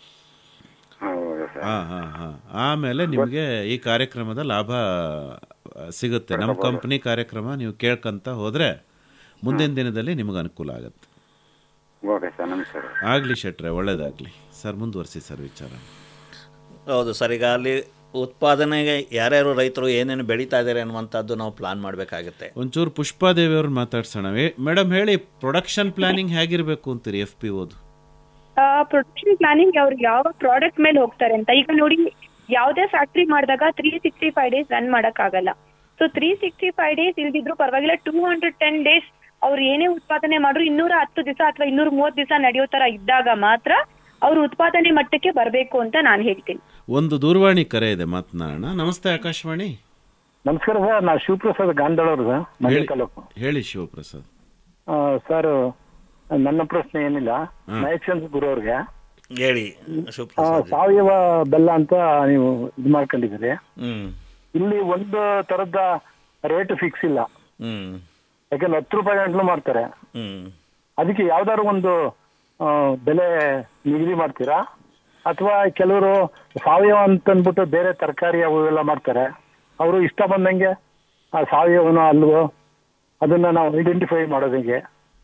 ಹೌದು ಸರ್ ಹಾ ಹಾ ಹಾ ಆಮೇಲೆ ನಿಮಗೆ ಈ ಕಾರ್ಯಕ್ರಮದ ಲಾಭ ಆ, ಸಿಗುತ್ತೆ ನಮ್ಮ ಕಂಪ್ನಿ ಕಾರ್ಯಕ್ರಮ ನೀವು ಕೇಳ್ಕೊಂತ ಹೋದ್ರೆ ಮುಂದಿನ ದಿನದಲ್ಲಿ ನಿಮಗೆ ಅನುಕೂಲ ಆಗುತ್ತೆ ಓಕೆ ಸರ್ ನಮಸ್ಕಾರ ಆಗ್ಲಿ ಶೆಟ್ರೆ ಒಳ್ಳೇದಾಗ್ಲಿ ಸರ್ ಮುಂದುವರಿಸಿ ಸರ್ ವಿಚಾರ ಹೌದು ಸರ್ ಈಗ ಅಲ್ಲಿ ಉತ್ಪಾದನೆಗೆ ಯಾರ್ಯಾರು ರೈತರು ಏನೇನು ಬೆಳೀತಾ ಇದ್ದಾರೆ ಅನ್ನುವಂಥದ್ದು ನಾವು ಪ್ಲಾನ್ ಮಾಡಬೇಕಾಗುತ್ತೆ ಒಂಚೂರು ಪುಷ್ಪಾದೇವಿ ಅವ್ರನ್ನ ಮಾತಾಡ್ಸೋಣ ಮೇಡಮ್ ಹೇಳಿ ಪ್ರೊಡಕ್ಷನ್ ಪ್ಲಾನಿಂಗ್ ಹೇಗಿರ್ಬೇಕು ಅಂತೀರಿ ಎಫ್ ಪಿ ಓದು ಪ್ರೊಡಕ್ಷನ್ ಪ್ಲಾನಿಂಗ್ ಅವ್ರು ಯಾವ ಪ್ರಾಡಕ್ಟ್ ಮೇಲೆ ಹೋಗ್ತಾರೆ ಅಂತ ಈಗ ನೋಡಿ ಯಾವುದೇ ಫ್ಯಾಕ್ಟ್ರಿ ಮಾಡಿದಾಗ three sixty five days run ಆಗಲ್ಲ so three sixty five days ಇಲ್ದಿದ್ರು ಪರವಾಗಿಲ್ಲ ಟೂ ಹಂಡ್ರೆಡ್ ಟೆನ್ ಡೇಸ್ ಅವ್ರು ಏನೇ ಉತ್ಪಾದನೆ ಮಾಡ್ರು ಇನ್ನೂರ ಹತ್ತು ದಿವಸ ಅಥವಾ ಇನ್ನೂರ ಮೂವತ್ತು ದಿವಸ ನಡೆಯೋ ತರ ಇದ್ದಾಗ ಮಾತ್ರ ಅವ್ರು ಉತ್ಪಾದನೆ ಮಟ್ಟಕ್ಕೆ ಬರಬೇಕು ಅಂತ ನಾನು ಹೇಳ್ತೀನಿ ಒಂದು ದೂರವಾಣಿ ಕರೆ ಇದೆ ಮಾತನಾಡೋಣ ನಮಸ್ತೆ ಆಕಾಶವಾಣಿ ನಮಸ್ಕಾರ ಸರ್ ನಾ ಶಿವಪ್ರಸಾದ್ ಗಾಂಧಳವ್ರು ಸರ್ ಮಂಡ್ಯ ಹೇಳಿ- ತಾಲೂಕು ಹೇಳಿ ಶಿವಪ್ರಸಾದ್ ಆ, ಸರ್ ನನ್ನ ಪ್ರಶ್ನೆ ಏನಿಲ್ಲ ಮಹೇಶ್ ಗುರು ಅವ್ರಿಗೆ ಹೇಳಿ ಆ, ಸುಪ್ರಸಾದ್ ಸಾವಯವ ಬೆಲ್ಲ ಅಂತ ನೀವು ಇದು ಮಾಡ್ಕೊಂಡಿದ್ದೀರಿ ಹ್ಮ್ ಇಲ್ಲಿ ಒಂದು ತರದ ರೇಟ್ ಫಿಕ್ಸ್ ಇಲ್ಲ ಹ್ಮ್ ಯಾಕಂದ್ರೆ ಹತ್ತು ರೂಪಾಯಿ ಗಂಟ್ಲು ಮಾಡ್ತಾರೆ ಹ್ಮ್ ಅದಕ್ಕೆ ಯಾವ್ದಾದ್ರು ಒಂದು ಆ, ಬೆಲೆ ನಿಗದಿ ಮಾಡ್ತೀರಾ ಅಥವಾ ಕೆಲವರು ಸಾವಯವ ಅಂತ ಅಂದ್ಬಿಟ್ಟು ಬೇರೆ ತರಕಾರಿ ಅವು ಎಲ್ಲ ಮಾಡ್ತಾರೆ ಅವರು ಇಷ್ಟ ಬಂದಂಗೆ ಆ ಸಾವಯವನೋ ಅಲ್ವೋ ಅದನ್ನ ನಾವು ಐಡೆಂಟಿಫೈ ಮಾಡೋದು ಹೇಗೆ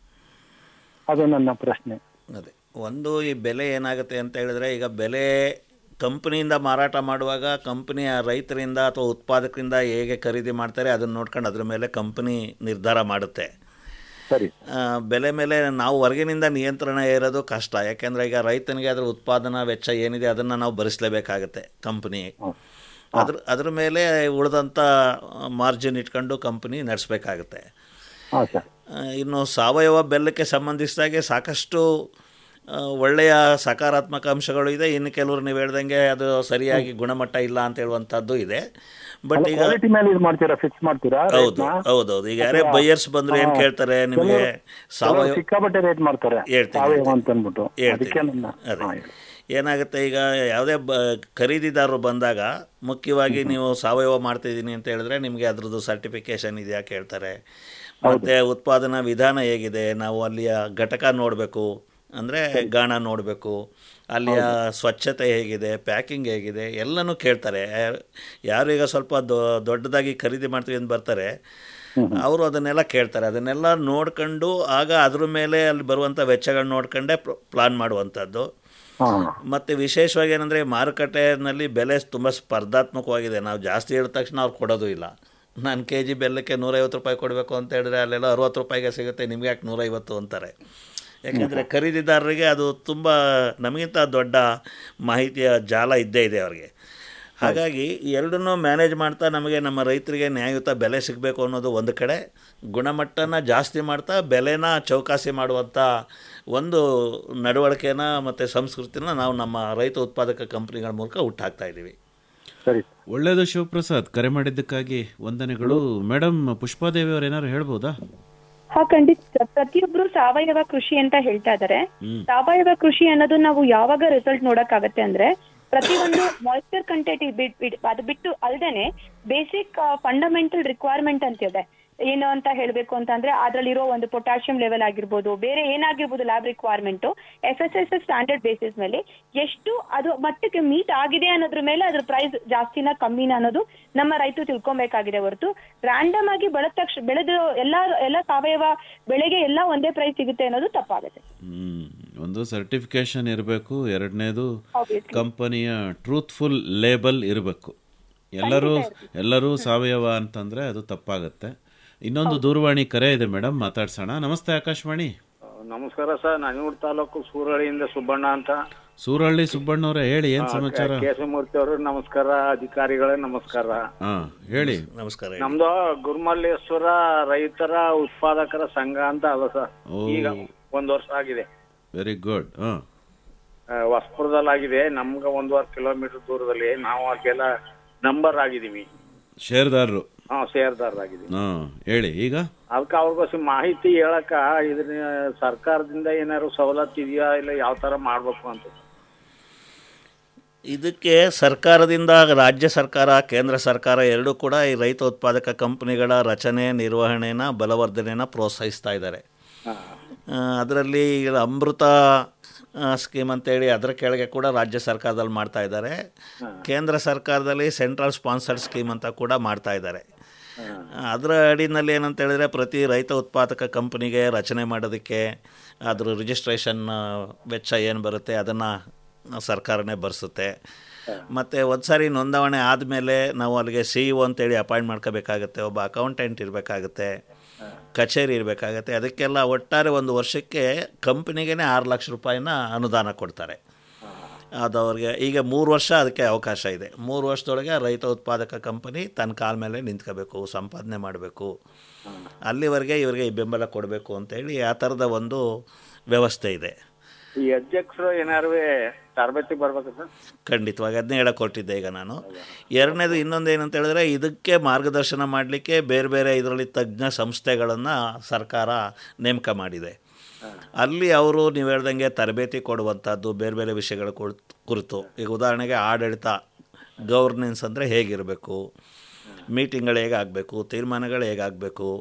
ಅದು ನನ್ನ ಪ್ರಶ್ನೆ ಅದೇ ಒಂದು ಈ ಬೆಲೆ ಏನಾಗುತ್ತೆ ಅಂತ ಹೇಳಿದ್ರೆ ಈಗ ಬೆಲೆ ಕಂಪ್ನಿಯಿಂದ ಮಾರಾಟ ಮಾಡುವಾಗ ಕಂಪ್ನಿಯ ರೈತರಿಂದ ಅಥವಾ ಉತ್ಪಾದಕರಿಂದ ಹೇಗೆ ಖರೀದಿ ಮಾಡ್ತಾರೆ ಅದನ್ನು ನೋಡ್ಕೊಂಡು ಅದ್ರ ಮೇಲೆ ಕಂಪ್ನಿ ನಿರ್ಧಾರ ಮಾಡುತ್ತೆ ಸರಿ ಆ, ಬೆಲೆ ಮೇಲೆ ನಾವು ಹೊರಗಿನಿಂದ ನಿಯಂತ್ರಣ ಇರೋದು ಕಷ್ಟ ಯಾಕೆಂದರೆ ಈಗ ರೈತನಿಗೆ ಅದರ ಉತ್ಪಾದನಾ ವೆಚ್ಚ ಏನಿದೆ ಅದನ್ನು ನಾವು ಭರಿಸಲೇಬೇಕಾಗತ್ತೆ ಕಂಪ್ನಿ ಅದ್ರ ಅದ್ರ ಮೇಲೆ ಉಳಿದಂಥ ಮಾರ್ಜಿನ್ ಇಟ್ಕೊಂಡು ಕಂಪ್ನಿ ನಡೆಸಬೇಕಾಗತ್ತೆ ಹಾಂ ಸರ್ ಇನ್ನು ಸಾವಯವ ಬೆಲ್ಲಕ್ಕೆ ಸಂಬಂಧಿಸಿದಾಗೆ ಸಾಕಷ್ಟು ಆ, ಒಳ್ಳೆಯ ಸಕಾರಾತ್ಮಕ ಅಂಶಗಳು ಇದೆ ಇನ್ನು ಕೆಲವರು ನೀವು ಹೇಳ್ದಂಗೆ ಅದು ಸರಿಯಾಗಿ ಗುಣಮಟ್ಟ ಇಲ್ಲ ಅಂತ ಹೇಳುವಂಥದ್ದು ಇದೆ ಬಟ್ ಈಗ ಕ್ವಾಲಿಟಿ ಮೇಲೆ ಇದು ಮಾಡ್ತೀರಾ ಫಿಕ್ಸ್ ಮಾಡ್ತೀರಾ ಹೌದು ಹೌದೌದು ಈಗ ಯಾರೇ ಬೈಯರ್ಸ್ ಬಂದ್ರು ಏನು ಕೇಳ್ತಾರೆ ನಿಮಗೆ ಸಾವಯವ ಸಿಕ್ಕಾಪಟ್ಟೆ ರೇಟ್ ಮಾಡ್ತಾರೆ ಹೇಳ್ತೀನಿ, ಸಾವಯವ ಅಂತ ಅಂದ್ಬಿಟ್ಟು ಹೇಳ್ತೀನಿ. ಅದಕ್ಕೆ ನನ್ನ ಅದೇ. ಹಾ, ಹೇಳಿ. ಏನಾಗುತ್ತೆ ಈಗ ಯಾವುದೇ ಬ ಖರೀದಿದಾರರು ಬಂದಾಗ ಮುಖ್ಯವಾಗಿ ನೀವು ಸಾವಯವ ಮಾಡ್ತಿದ್ದೀನಿ ಅಂತ ಹೇಳಿದ್ರೆ ನಿಮಗೆ ಅದ್ರದ್ದು ಸರ್ಟಿಫಿಕೇಶನ್ ಇದೆಯಾ ಕೇಳ್ತಾರೆ ಮತ್ತು ಉತ್ಪಾದನಾ ವಿಧಾನ ಹೇಗಿದೆ ನಾವು ಅಲ್ಲಿಯ ಘಟಕ ನೋಡಬೇಕು ಅಂದರೆ ಗಾಣ ನೋಡಬೇಕು ಅಲ್ಲಿಯ ಸ್ವಚ್ಛತೆ ಹೇಗಿದೆ ಪ್ಯಾಕಿಂಗ್ ಹೇಗಿದೆ ಎಲ್ಲನೂ ಕೇಳ್ತಾರೆ ಯಾರು- ಯಾರು ಈಗ ಸ್ವಲ್ಪ ದೊ- ದೊಡ್ಡದಾಗಿ ಖರೀದಿ ಮಾಡ್ತೀವಿ ಅಂತ ಬರ್ತಾರೆ ಅವರು ಅದನ್ನೆಲ್ಲ ಕೇಳ್ತಾರೆ ಅದನ್ನೆಲ್ಲ ನೋಡ್ಕೊಂಡು ಆಗ ಅದ್ರ ಮೇಲೆ ಅಲ್ಲಿ ಬರುವಂಥ ವೆಚ್ಚಗಳನ್ನ ನೋಡ್ಕೊಂಡೇ ಪ್ಲಾನ್ ಮಾಡುವಂಥದ್ದು ಮತ್ತು ವಿಶೇಷವಾಗಿ ಏನಂದರೆ ಮಾರುಕಟ್ಟೆಯಲ್ಲಿ ಬೆಲೆ ತುಂಬ ಸ್ಪರ್ಧಾತ್ಮಕವಾಗಿದೆ ನಾವು ಜಾಸ್ತಿ ಹೇಳಿದ ತಕ್ಷಣ ಅವ್ರು ಕೊಡೋದು ಇಲ್ಲ ನಾನು ಕೆ ಜಿ ಬೆಲ್ಲಕ್ಕೆ ನೂರೈವತ್ತು ರೂಪಾಯಿ ಕೊಡಬೇಕು ಅಂತ ಹೇಳಿದ್ರೆ ಅಲ್ಲೆಲ್ಲ ಅರುವತ್ತು ರೂಪಾಯಿಗೆ ಸಿಗುತ್ತೆ ನಿಮ್ಗೆ ಯಾಕೆ ನೂರೈವತ್ತು ಅಂತಾರೆ ಯಾಕೆಂದರೆ ಖರೀದಿದಾರರಿಗೆ ಅದು ತುಂಬ ನಮಗಿಂತ ದೊಡ್ಡ ಮಾಹಿತಿಯ ಜಾಲ ಇದ್ದೇ ಇದೆ ಅವ್ರಿಗೆ ಹಾಗಾಗಿ ಎರಡನ್ನೂ ಮ್ಯಾನೇಜ್ ಮಾಡ್ತಾ ನಮಗೆ ನಮ್ಮ ರೈತರಿಗೆ ನ್ಯಾಯಯುತ ಬೆಲೆ ಸಿಗಬೇಕು ಅನ್ನೋದು ಒಂದು ಕಡೆ ಗುಣಮಟ್ಟನ ಜಾಸ್ತಿ ಮಾಡ್ತಾ ಬೆಲೆನ ಚೌಕಾಸಿ ಮಾಡುವಂಥ ಒಂದು ನಡವಳಿಕೆನ ಮತ್ತು ಸಂಸ್ಕೃತಿನ ನಾವು ನಮ್ಮ ರೈತ ಉತ್ಪಾದಕ ಕಂಪ್ನಿಗಳ ಮೂಲಕ ಹುಟ್ಟಾಕ್ತಾ ಇದ್ದೀವಿ ಸರಿ ಒಳ್ಳೇದು ಶಿವಪ್ರಸಾದ್ ಕರೆ ಮಾಡಿದ್ದಕ್ಕಾಗಿ ವಂದನೆಗಳು ಮೇಡಮ್ ಪುಷ್ಪಾದೇವಿ ಅವ್ರು ಏನಾದ್ರು ಹೇಳ್ಬೋದಾ ಹಾ ಖಂಡಿತ ಪ್ರತಿಯೊಬ್ರು ಸಾವಯವ ಕೃಷಿ ಅಂತ ಹೇಳ್ತಾ ಇದಾರೆ ಹ್ಮ್. ಸಾವಯವ ಕೃಷಿ ಅನ್ನೋದು ನಾವು ಯಾವಾಗ ರಿಸಲ್ಟ್ ನೋಡಕ್ಕಾಗತ್ತೆ ಅಂದ್ರೆ ಪ್ರತಿಯೊಂದು ಮಾಯಿಶ್ಚರ್ ಕಂಟೆಂಟ್ ಅದು ಬಿಟ್ಟು ಅಲ್ದೇನೆ ಬೇಸಿಕ್ ಫಂಡಮೆಂಟಲ್ ರಿಕ್ವೈರ್ಮೆಂಟ್ ಅಂತ ಇದೆ ಏನು ಅಂತ ಹೇಳ್ಬೇಕು ಅಂತ ಅಂದ್ರೆ ಅದ್ರಲ್ಲಿರೋ ಒಂದು ಪೊಟ್ಯಾಷಿಯಂ ಲೆವೆಲ್ ಆಗಿರ್ಬೋದು ಬೇರೆ ಏನಾಗಿರ್ಬೋದು lab requirement F S S standard basis ಮೇಲೆ ಎಷ್ಟು ಅದು ಮಟ್ಟಕ್ಕೆ ಮೀಟ್ ಆಗಿದೆ ಅನ್ನೋದ್ರ ಮೇಲೆ ಅದ್ರ ಪ್ರೈಸ್ ಜಾಸ್ತಿನ ಕಮ್ಮಿನ ಅನ್ನೋದು ನಮ್ಮ ರೈತರು ತಿಳ್ಕೊಬೇಕಾಗಿದೆ ಹೊರತು ರ್ಯಾಂಡಮ್ ಆಗಿ ಬೆಳೆದ ತಕ್ಷಣ ಬೆಳೆದ ಎಲ್ಲಾ ಎಲ್ಲ ಸಾವಯವ ಬೆಳೆಗೆ ಎಲ್ಲ ಒಂದೇ ಪ್ರೈಸ್ ಸಿಗುತ್ತೆ ಅನ್ನೋದು ತಪ್ಪಾಗುತ್ತೆ ಹ್ಮ್ ಒಂದು ಸರ್ಟಿಫಿಕೇಶನ್ ಇರಬೇಕು ಎರಡನೇದು Obviously. ಕಂಪನಿಯ ಟ್ರೂತ್ಫುಲ್ ಲೇಬಲ್ ಇರಬೇಕು ಎಲ್ಲರೂ ಎಲ್ಲರೂ ಸಾವಯವ ಅಂತಂದರೆ ಅದು ತಪ್ಪಾಗತ್ತೆ ಇನ್ನೊಂದು ದೂರವಾಣಿ ಕರೆ ಇದೆ ಮೇಡಮ್ ಮಾತಾಡ್ಸೋಣ ನಮಸ್ತೆ ಆಕಾಶವಾಣಿ ನಮಸ್ಕಾರ ಸರ್ ನಂಜನಗೂಡು ತಾಲೂಕು ಸೂರಳಿಯಿಂದ ಸುಬ್ಬಣ್ಣ ಅಂತ ಸೂರಳ್ಳಿ ಸುಬ್ಬಣ್ಣವ್ರೆ ಹೇಳಿ ಏನ್ ಸಮಾಚಾರ ಕೇಶವಮೂರ್ತಿ ಅವರು ನಮಸ್ಕಾರ ಅಧಿಕಾರಿಗಳೇ ನಮಸ್ಕಾರ ಹಾ ಹೇಳಿ ನಮಸ್ಕಾರ ನಮ್ದು ಗುರುಮಲ್ಲೇಶ್ವರ ರೈತರ ಉತ್ಪಾದಕರ ಸಂಘ ಅಂತ ಅದ ಸರ್ ಓ. ಈಗ ಒಂದ್ ವರ್ಷ ಆಗಿದೆ ವೆರಿ ಗುಡ್ ಹಾ ಆ, ಹೊಸಪುರದಲ್ಲಾಗಿದೆ ನಮ್ಗ ಒಂದೂವರೆ ಕಿಲೋಮೀಟರ್ ದೂರದಲ್ಲಿ ನಾವು ಅದಕ್ಕೆಲ್ಲ ನಂಬರ್ ಆಗಿದೀವಿ ಶೇರ್ದಾರರು ಹಾ ಷೇರ್ದಾರರಾಗಿದ್ದೀವಿ ಹಾ ಹೇಳಿ ಈಗ ಅದಕ್ಕೆ ಅವ್ರಿಗೋಸ್ಕರ ಮಾಹಿತಿ ಹೇಳಕ ಇದ್ರ ಸರ್ಕಾರದಿಂದ ಏನಾದ್ರು ಸವಲತ್ತು ಇದೆಯಾ ಇಲ್ಲ ಯಾವ ತರ ಮಾಡ್ಬೇಕು ಅಂತ ಇದಕ್ಕೆ ಸರ್ಕಾರದಿಂದ ರಾಜ್ಯ ಸರ್ಕಾರ ಕೇಂದ್ರ ಸರ್ಕಾರ ಎರಡೂ ಕೂಡ ಈ ರೈತ ಉತ್ಪಾದಕ ಕಂಪನಿಗಳ ರಚನೆ ನಿರ್ವಹಣೆನ ಬಲವರ್ಧನೆನ ಪ್ರೋತ್ಸಾಹಿಸ್ತಾ ಇದ್ದಾರೆ ಅದರಲ್ಲಿ ಈಗ ಅಮೃತ ಆ, ಸ್ಕೀಮ್ ಅಂತೇಳಿ ಅದರ ಕೆಳಗೆ ಕೂಡ ರಾಜ್ಯ ಸರ್ಕಾರದಲ್ಲಿ ಮಾಡ್ತಾ ಇದ್ದಾರೆ ಕೇಂದ್ರ ಸರ್ಕಾರದಲ್ಲಿ ಸೆಂಟ್ರಲ್ ಸ್ಪಾನ್ಸರ್ಡ್ ಸ್ಕೀಮ್ ಅಂತ ಕೂಡ ಮಾಡ್ತಾ ಇದ್ದಾರೆ ಅದರ ಅಡಿನಲ್ಲಿ ಏನಂತ ಹೇಳಿದ್ರೆ ಪ್ರತಿ ರೈತ ಉತ್ಪಾದಕ ಕಂಪನಿಗೆ ರಚನೆ ಮಾಡೋದಕ್ಕೆ ಅದ್ರ ರಿಜಿಸ್ಟ್ರೇಷನ್ ವೆಚ್ಚ ಏನು ಬರುತ್ತೆ ಅದನ್ನು ಸರ್ಕಾರನೇ ಭರಿಸುತ್ತೆ ಮತ್ತು ಒಂದು ಸಾರಿ ನೋಂದಾವಣೆ ಆದಮೇಲೆ ನಾವು ಅಲ್ಲಿಗೆ ಸಿ ಇ ಅಂತೇಳಿ ಅಪಾಯಿಂಟ್ ಮಾಡ್ಕೋಬೇಕಾಗತ್ತೆ ಒಬ್ಬ ಅಕೌಂಟೆಂಟ್ ಇರಬೇಕಾಗತ್ತೆ ಕಚೇರಿ ಇರಬೇಕಾಗತ್ತೆ ಅದಕ್ಕೆಲ್ಲ ಒಟ್ಟಾರೆ ಒಂದು ವರ್ಷಕ್ಕೆ ಕಂಪ್ನಿಗೇ ಆರು ಲಕ್ಷ ರೂಪಾಯಿನ ಅನುದಾನ ಕೊಡ್ತಾರೆ ಅದು ಅವ್ರಿಗೆ ಈಗ ಮೂರು ವರ್ಷ ಅದಕ್ಕೆ ಅವಕಾಶ ಇದೆ ಮೂರು ವರ್ಷದೊಳಗೆ ರೈತ ಉತ್ಪಾದಕ ಕಂಪನಿ ತನ್ನ ಕಾಲ ಮೇಲೆ ನಿಂತ್ಕೋಬೇಕು ಸಂಪಾದನೆ ಮಾಡಬೇಕು ಅಲ್ಲಿವರೆಗೆ ಇವರಿಗೆ ಈ ಬೆಂಬಲ ಕೊಡಬೇಕು ಅಂತೇಳಿ ಆ ಥರದ ಒಂದು ವ್ಯವಸ್ಥೆ ಇದೆ ಈ ಅಧ್ಯಕ್ಷರು ಏನಾರು ತರಬೇತಿ ಬರ್ಬೇಕು ಸರ್ ಖಂಡಿತವಾಗಿ ಅದನ್ನೇ ಹೇಳಕ್ಕೆ ಹೊರಟಿದ್ದೆ ಈಗ ನಾನು ಎರಡನೇದು ಇನ್ನೊಂದು ಏನಂತ ಹೇಳಿದ್ರೆ ಇದಕ್ಕೆ ಮಾರ್ಗದರ್ಶನ ಮಾಡಲಿಕ್ಕೆ ಬೇರೆ ಬೇರೆ ಇದರಲ್ಲಿ ತಜ್ಞ ಸಂಸ್ಥೆಗಳನ್ನು ಸರ್ಕಾರ ನೇಮಕ ಮಾಡಿದೆ ಅಲ್ಲಿ ಅವರು ನೀವು ಹೇಳ್ದಂಗೆ ತರಬೇತಿ ಕೊಡುವಂಥದ್ದು ಬೇರೆ ಬೇರೆ ವಿಷಯಗಳ ಕುರ್- ಕುರಿತು ಈಗ ಉದಾಹರಣೆಗೆ ಆಡಳಿತ ಗವರ್ನೆನ್ಸ್ ಅಂದರೆ ಹೇಗಿರಬೇಕು ಮೀಟಿಂಗ್ಗಳು ಹೇಗಾಗಬೇಕು ತೀರ್ಮಾನಗಳು ಹೇಗಾಗಬೇಕು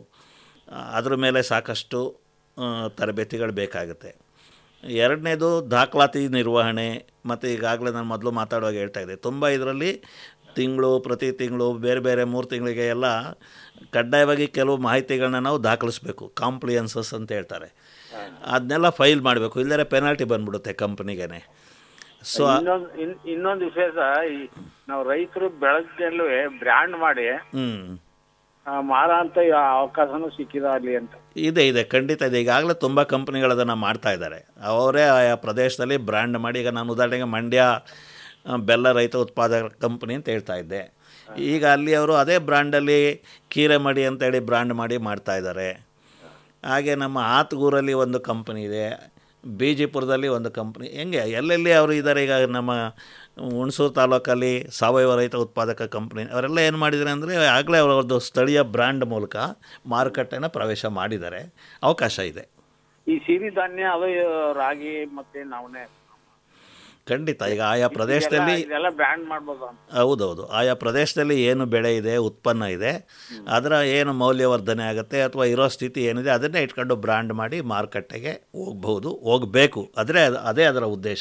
ಅದ್ರ ಮೇಲೆ ಸಾಕಷ್ಟು ಆ, ತರಬೇತಿಗಳು ಬೇಕಾಗುತ್ತೆ ಎರಡನೇದು ದಾಖಲಾತಿ ನಿರ್ವಹಣೆ ಮತ್ತು ಈಗಾಗಲೇ ನಾನು ಮೊದಲು ಮಾತಾಡುವಾಗ ಹೇಳ್ತಾ ಇದ್ದೆ ತುಂಬ ಇದರಲ್ಲಿ ತಿಂಗಳು ಪ್ರತಿ ತಿಂಗಳು ಬೇರೆ ಬೇರೆ ಮೂರು ತಿಂಗಳಿಗೆ ಎಲ್ಲ ಕಡ್ಡಾಯವಾಗಿ ಕೆಲವು ಮಾಹಿತಿಗಳನ್ನ ನಾವು ದಾಖಲಿಸ್ಬೇಕು ಕಾಂಪ್ಲಿಯನ್ಸಸ್ ಅಂತ ಹೇಳ್ತಾರೆ ಅದನ್ನೆಲ್ಲ ಫೈಲ್ ಮಾಡಬೇಕು ಇಲ್ಲದೇ ಪೆನಾಲ್ಟಿ ಬಂದ್ಬಿಡುತ್ತೆ ಕಂಪ್ನಿಗೇನೆ ಸೊ ಇನ್ನೊಂದು ಇನ್- ಇನ್ನೊಂದು ವಿಶೇಷ ಈ ನಾವು ರೈತರು ಬೆಳಗ್ಗೆಲ್ಲೂ ಬ್ರ್ಯಾಂಡ್ ಮಾಡಿ ಹ್ಞೂ ಆ, ಮಾರ ಅಂತ ಅವಕಾಶನೂ ಸಿಕ್ಕಿದ ಅಲ್ಲಿ ಅಂತ ಇದೆ ಇದೆ ಖಂಡಿತ ಇದೆ ಈಗಾಗಲೇ ತುಂಬ ಕಂಪ್ನಿಗಳು ಅದನ್ನು ಮಾಡ್ತಾ ಇದ್ದಾರೆ ಅವರೇ ಆಯಾ ಪ್ರದೇಶದಲ್ಲಿ ಬ್ರ್ಯಾಂಡ್ ಮಾಡಿ ಈಗ ನಾನು ಉದಾಹರಣೆಗೆ ಮಂಡ್ಯ ಆ, ಬೆಲ್ಲ ರೈತ ಉತ್ಪಾದಕ ಕಂಪನಿ ಅಂತ ಹೇಳ್ತಾ ಇದ್ದೆ ಈಗ ಅಲ್ಲಿ ಅವರು ಅದೇ ಬ್ರ್ಯಾಂಡಲ್ಲಿ ಕೀರೆ ಮಡಿ ಅಂತೇಳಿ ಬ್ರ್ಯಾಂಡ್ ಮಾಡಿ ಮಾಡ್ತಾ ಇದ್ದಾರೆ ಹಾಗೆ ನಮ್ಮ ಆತ್ಗೂರಲ್ಲಿ ಒಂದು ಕಂಪನಿ ಇದೆ ಬಿಜಿಪುರದಲ್ಲಿ ಒಂದು ಕಂಪ್ನಿ ಹೆಂಗೆ ಎಲ್ಲೆಲ್ಲಿ ಅವರು ಇದ್ದಾರೆ ಈಗ ನಮ್ಮ ಹುಣಸೂರು ತಾಲೂಕಲ್ಲಿ ಸಾವಯವ ರೈತ ಉತ್ಪಾದಕ ಕಂಪ್ನಿ ಅವರೆಲ್ಲ ಏನು ಮಾಡಿದ್ದಾರೆ ಅಂದರೆ ಆಗಲೇ ಅವರದ್ದು ಸ್ಥಳೀಯ ಬ್ರ್ಯಾಂಡ್ ಮೂಲಕ ಮಾರುಕಟ್ಟೆನ ಪ್ರವೇಶ ಮಾಡಿದ್ದಾರೆ ಅವಕಾಶ ಇದೆ ಈ ಸಿರಿಧಾನ್ಯ ಅದು ರಾಗಿ ಮತ್ತೆ ನವಣೆ ಖಂಡಿತ ಈಗ ಆಯಾ ಪ್ರದೇಶದಲ್ಲಿ ಇದೆಲ್ಲ- ಇದೆಲ್ಲ ಬ್ರ್ಯಾಂಡ್ ಮಾಡ್ಬೋದು ಅಂತ ಹೌದೌದು ಆಯಾ ಪ್ರದೇಶದಲ್ಲಿ ಏನು ಬೆಳೆ ಇದೆ ಉತ್ಪನ್ನ ಇದೆ ಅದರ ಏನು ಮೌಲ್ಯವರ್ಧನೆ ಆಗುತ್ತೆ ಅಥವಾ ಇರೋ ಸ್ಥಿತಿ ಏನಿದೆ ಅದನ್ನೇ ಇಟ್ಕೊಂಡು ಬ್ರ್ಯಾಂಡ್ ಮಾಡಿ ಮಾರುಕಟ್ಟೆಗೆ ಹೋಗ್ಬಹುದು ಹೋಗಬೇಕು ಆದರೆ ಅದೇ ಅದರ ಉದ್ದೇಶ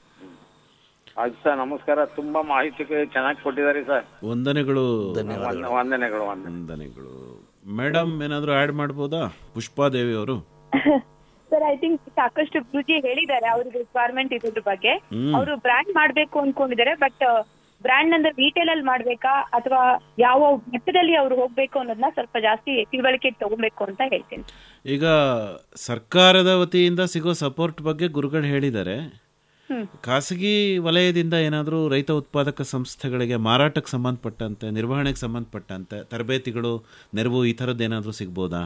ಅದು ಸರ್ ನಮಸ್ಕಾರ ತುಂಬಾ ಮಾಹಿತಿ ಚೆನ್ನಾಗಿ ಕೊಟ್ಟಿದ್ದಾರೆ ಸರ್ ವಂದನೆಗಳು ವಂದ- ವಂದನೆಗಳು ವಂದನೆ ವಂದನೆಗಳು ಮೇಡಮ್ ಏನಾದರೂ ಆ್ಯಡ್ ಮಾಡ್ಬೋದಾ ಪುಷ್ಪಾದೇವಿ ಅವರು ಸರ್ ಐ ಥಿಂಕ್ ಸಾಕಷ್ಟು ಗುರುಜಿ ಹೇಳಿದ್ದಾರೆ ಅವ್ರಿಗೆ ರಿಕ್ವೈರ್ಮೆಂಟ್ ಇದ್ರ ಬಗ್ಗೆ ಹ್ಮ್. ಅವರು ಬ್ರ್ಯಾಂಡ್ ಮಾಡ್ಬೇಕು ಅನ್ಕೊಂಡಿದ್ದಾರೆ ಬಟ್ ಬ್ರ್ಯಾಂಡ್ ಅಂದ್ರೆ ರಿಟೇಲ್ ಅಲ್ಲಿ ಮಾಡ್ಬೇಕಾ ಅಥವಾ ಯಾವ ಮಟ್ಟದಲ್ಲಿ ಅವ್ರು ಹೋಗ್ಬೇಕು ಅನ್ನೋದನ್ನ ಸ್ವಲ್ಪ ಜಾಸ್ತಿ ತಿಳುವಳಿಕೆ ತಗೋಬೇಕು ಅಂತ ಹೇಳ್ತೀನಿ ಈಗ ಸರ್ಕಾರದ ವತಿಯಿಂದ ಸಿಗೋ ಸಪೋರ್ಟ್ ಬಗ್ಗೆ ಗುರುಗಳು ಹೇಳಿದ್ದಾರೆ ಹ್ಮ್. ಖಾಸಗಿ ವಲಯದಿಂದ ಏನಾದರೂ ರೈತ ಉತ್ಪಾದಕ ಸಂಸ್ಥೆಗಳಿಗೆ ಮಾರಾಟಕ್ಕೆ ಸಂಬಂಧಪಟ್ಟಂತೆ ನಿರ್ವಹಣೆಗೆ ಸಂಬಂಧಪಟ್ಟಂತೆ ತರಬೇತಿಗಳು ನೆರವು ಈ ಥರದ್ದು ಏನಾದರೂ ಸಿಗ್ಬೋದಾ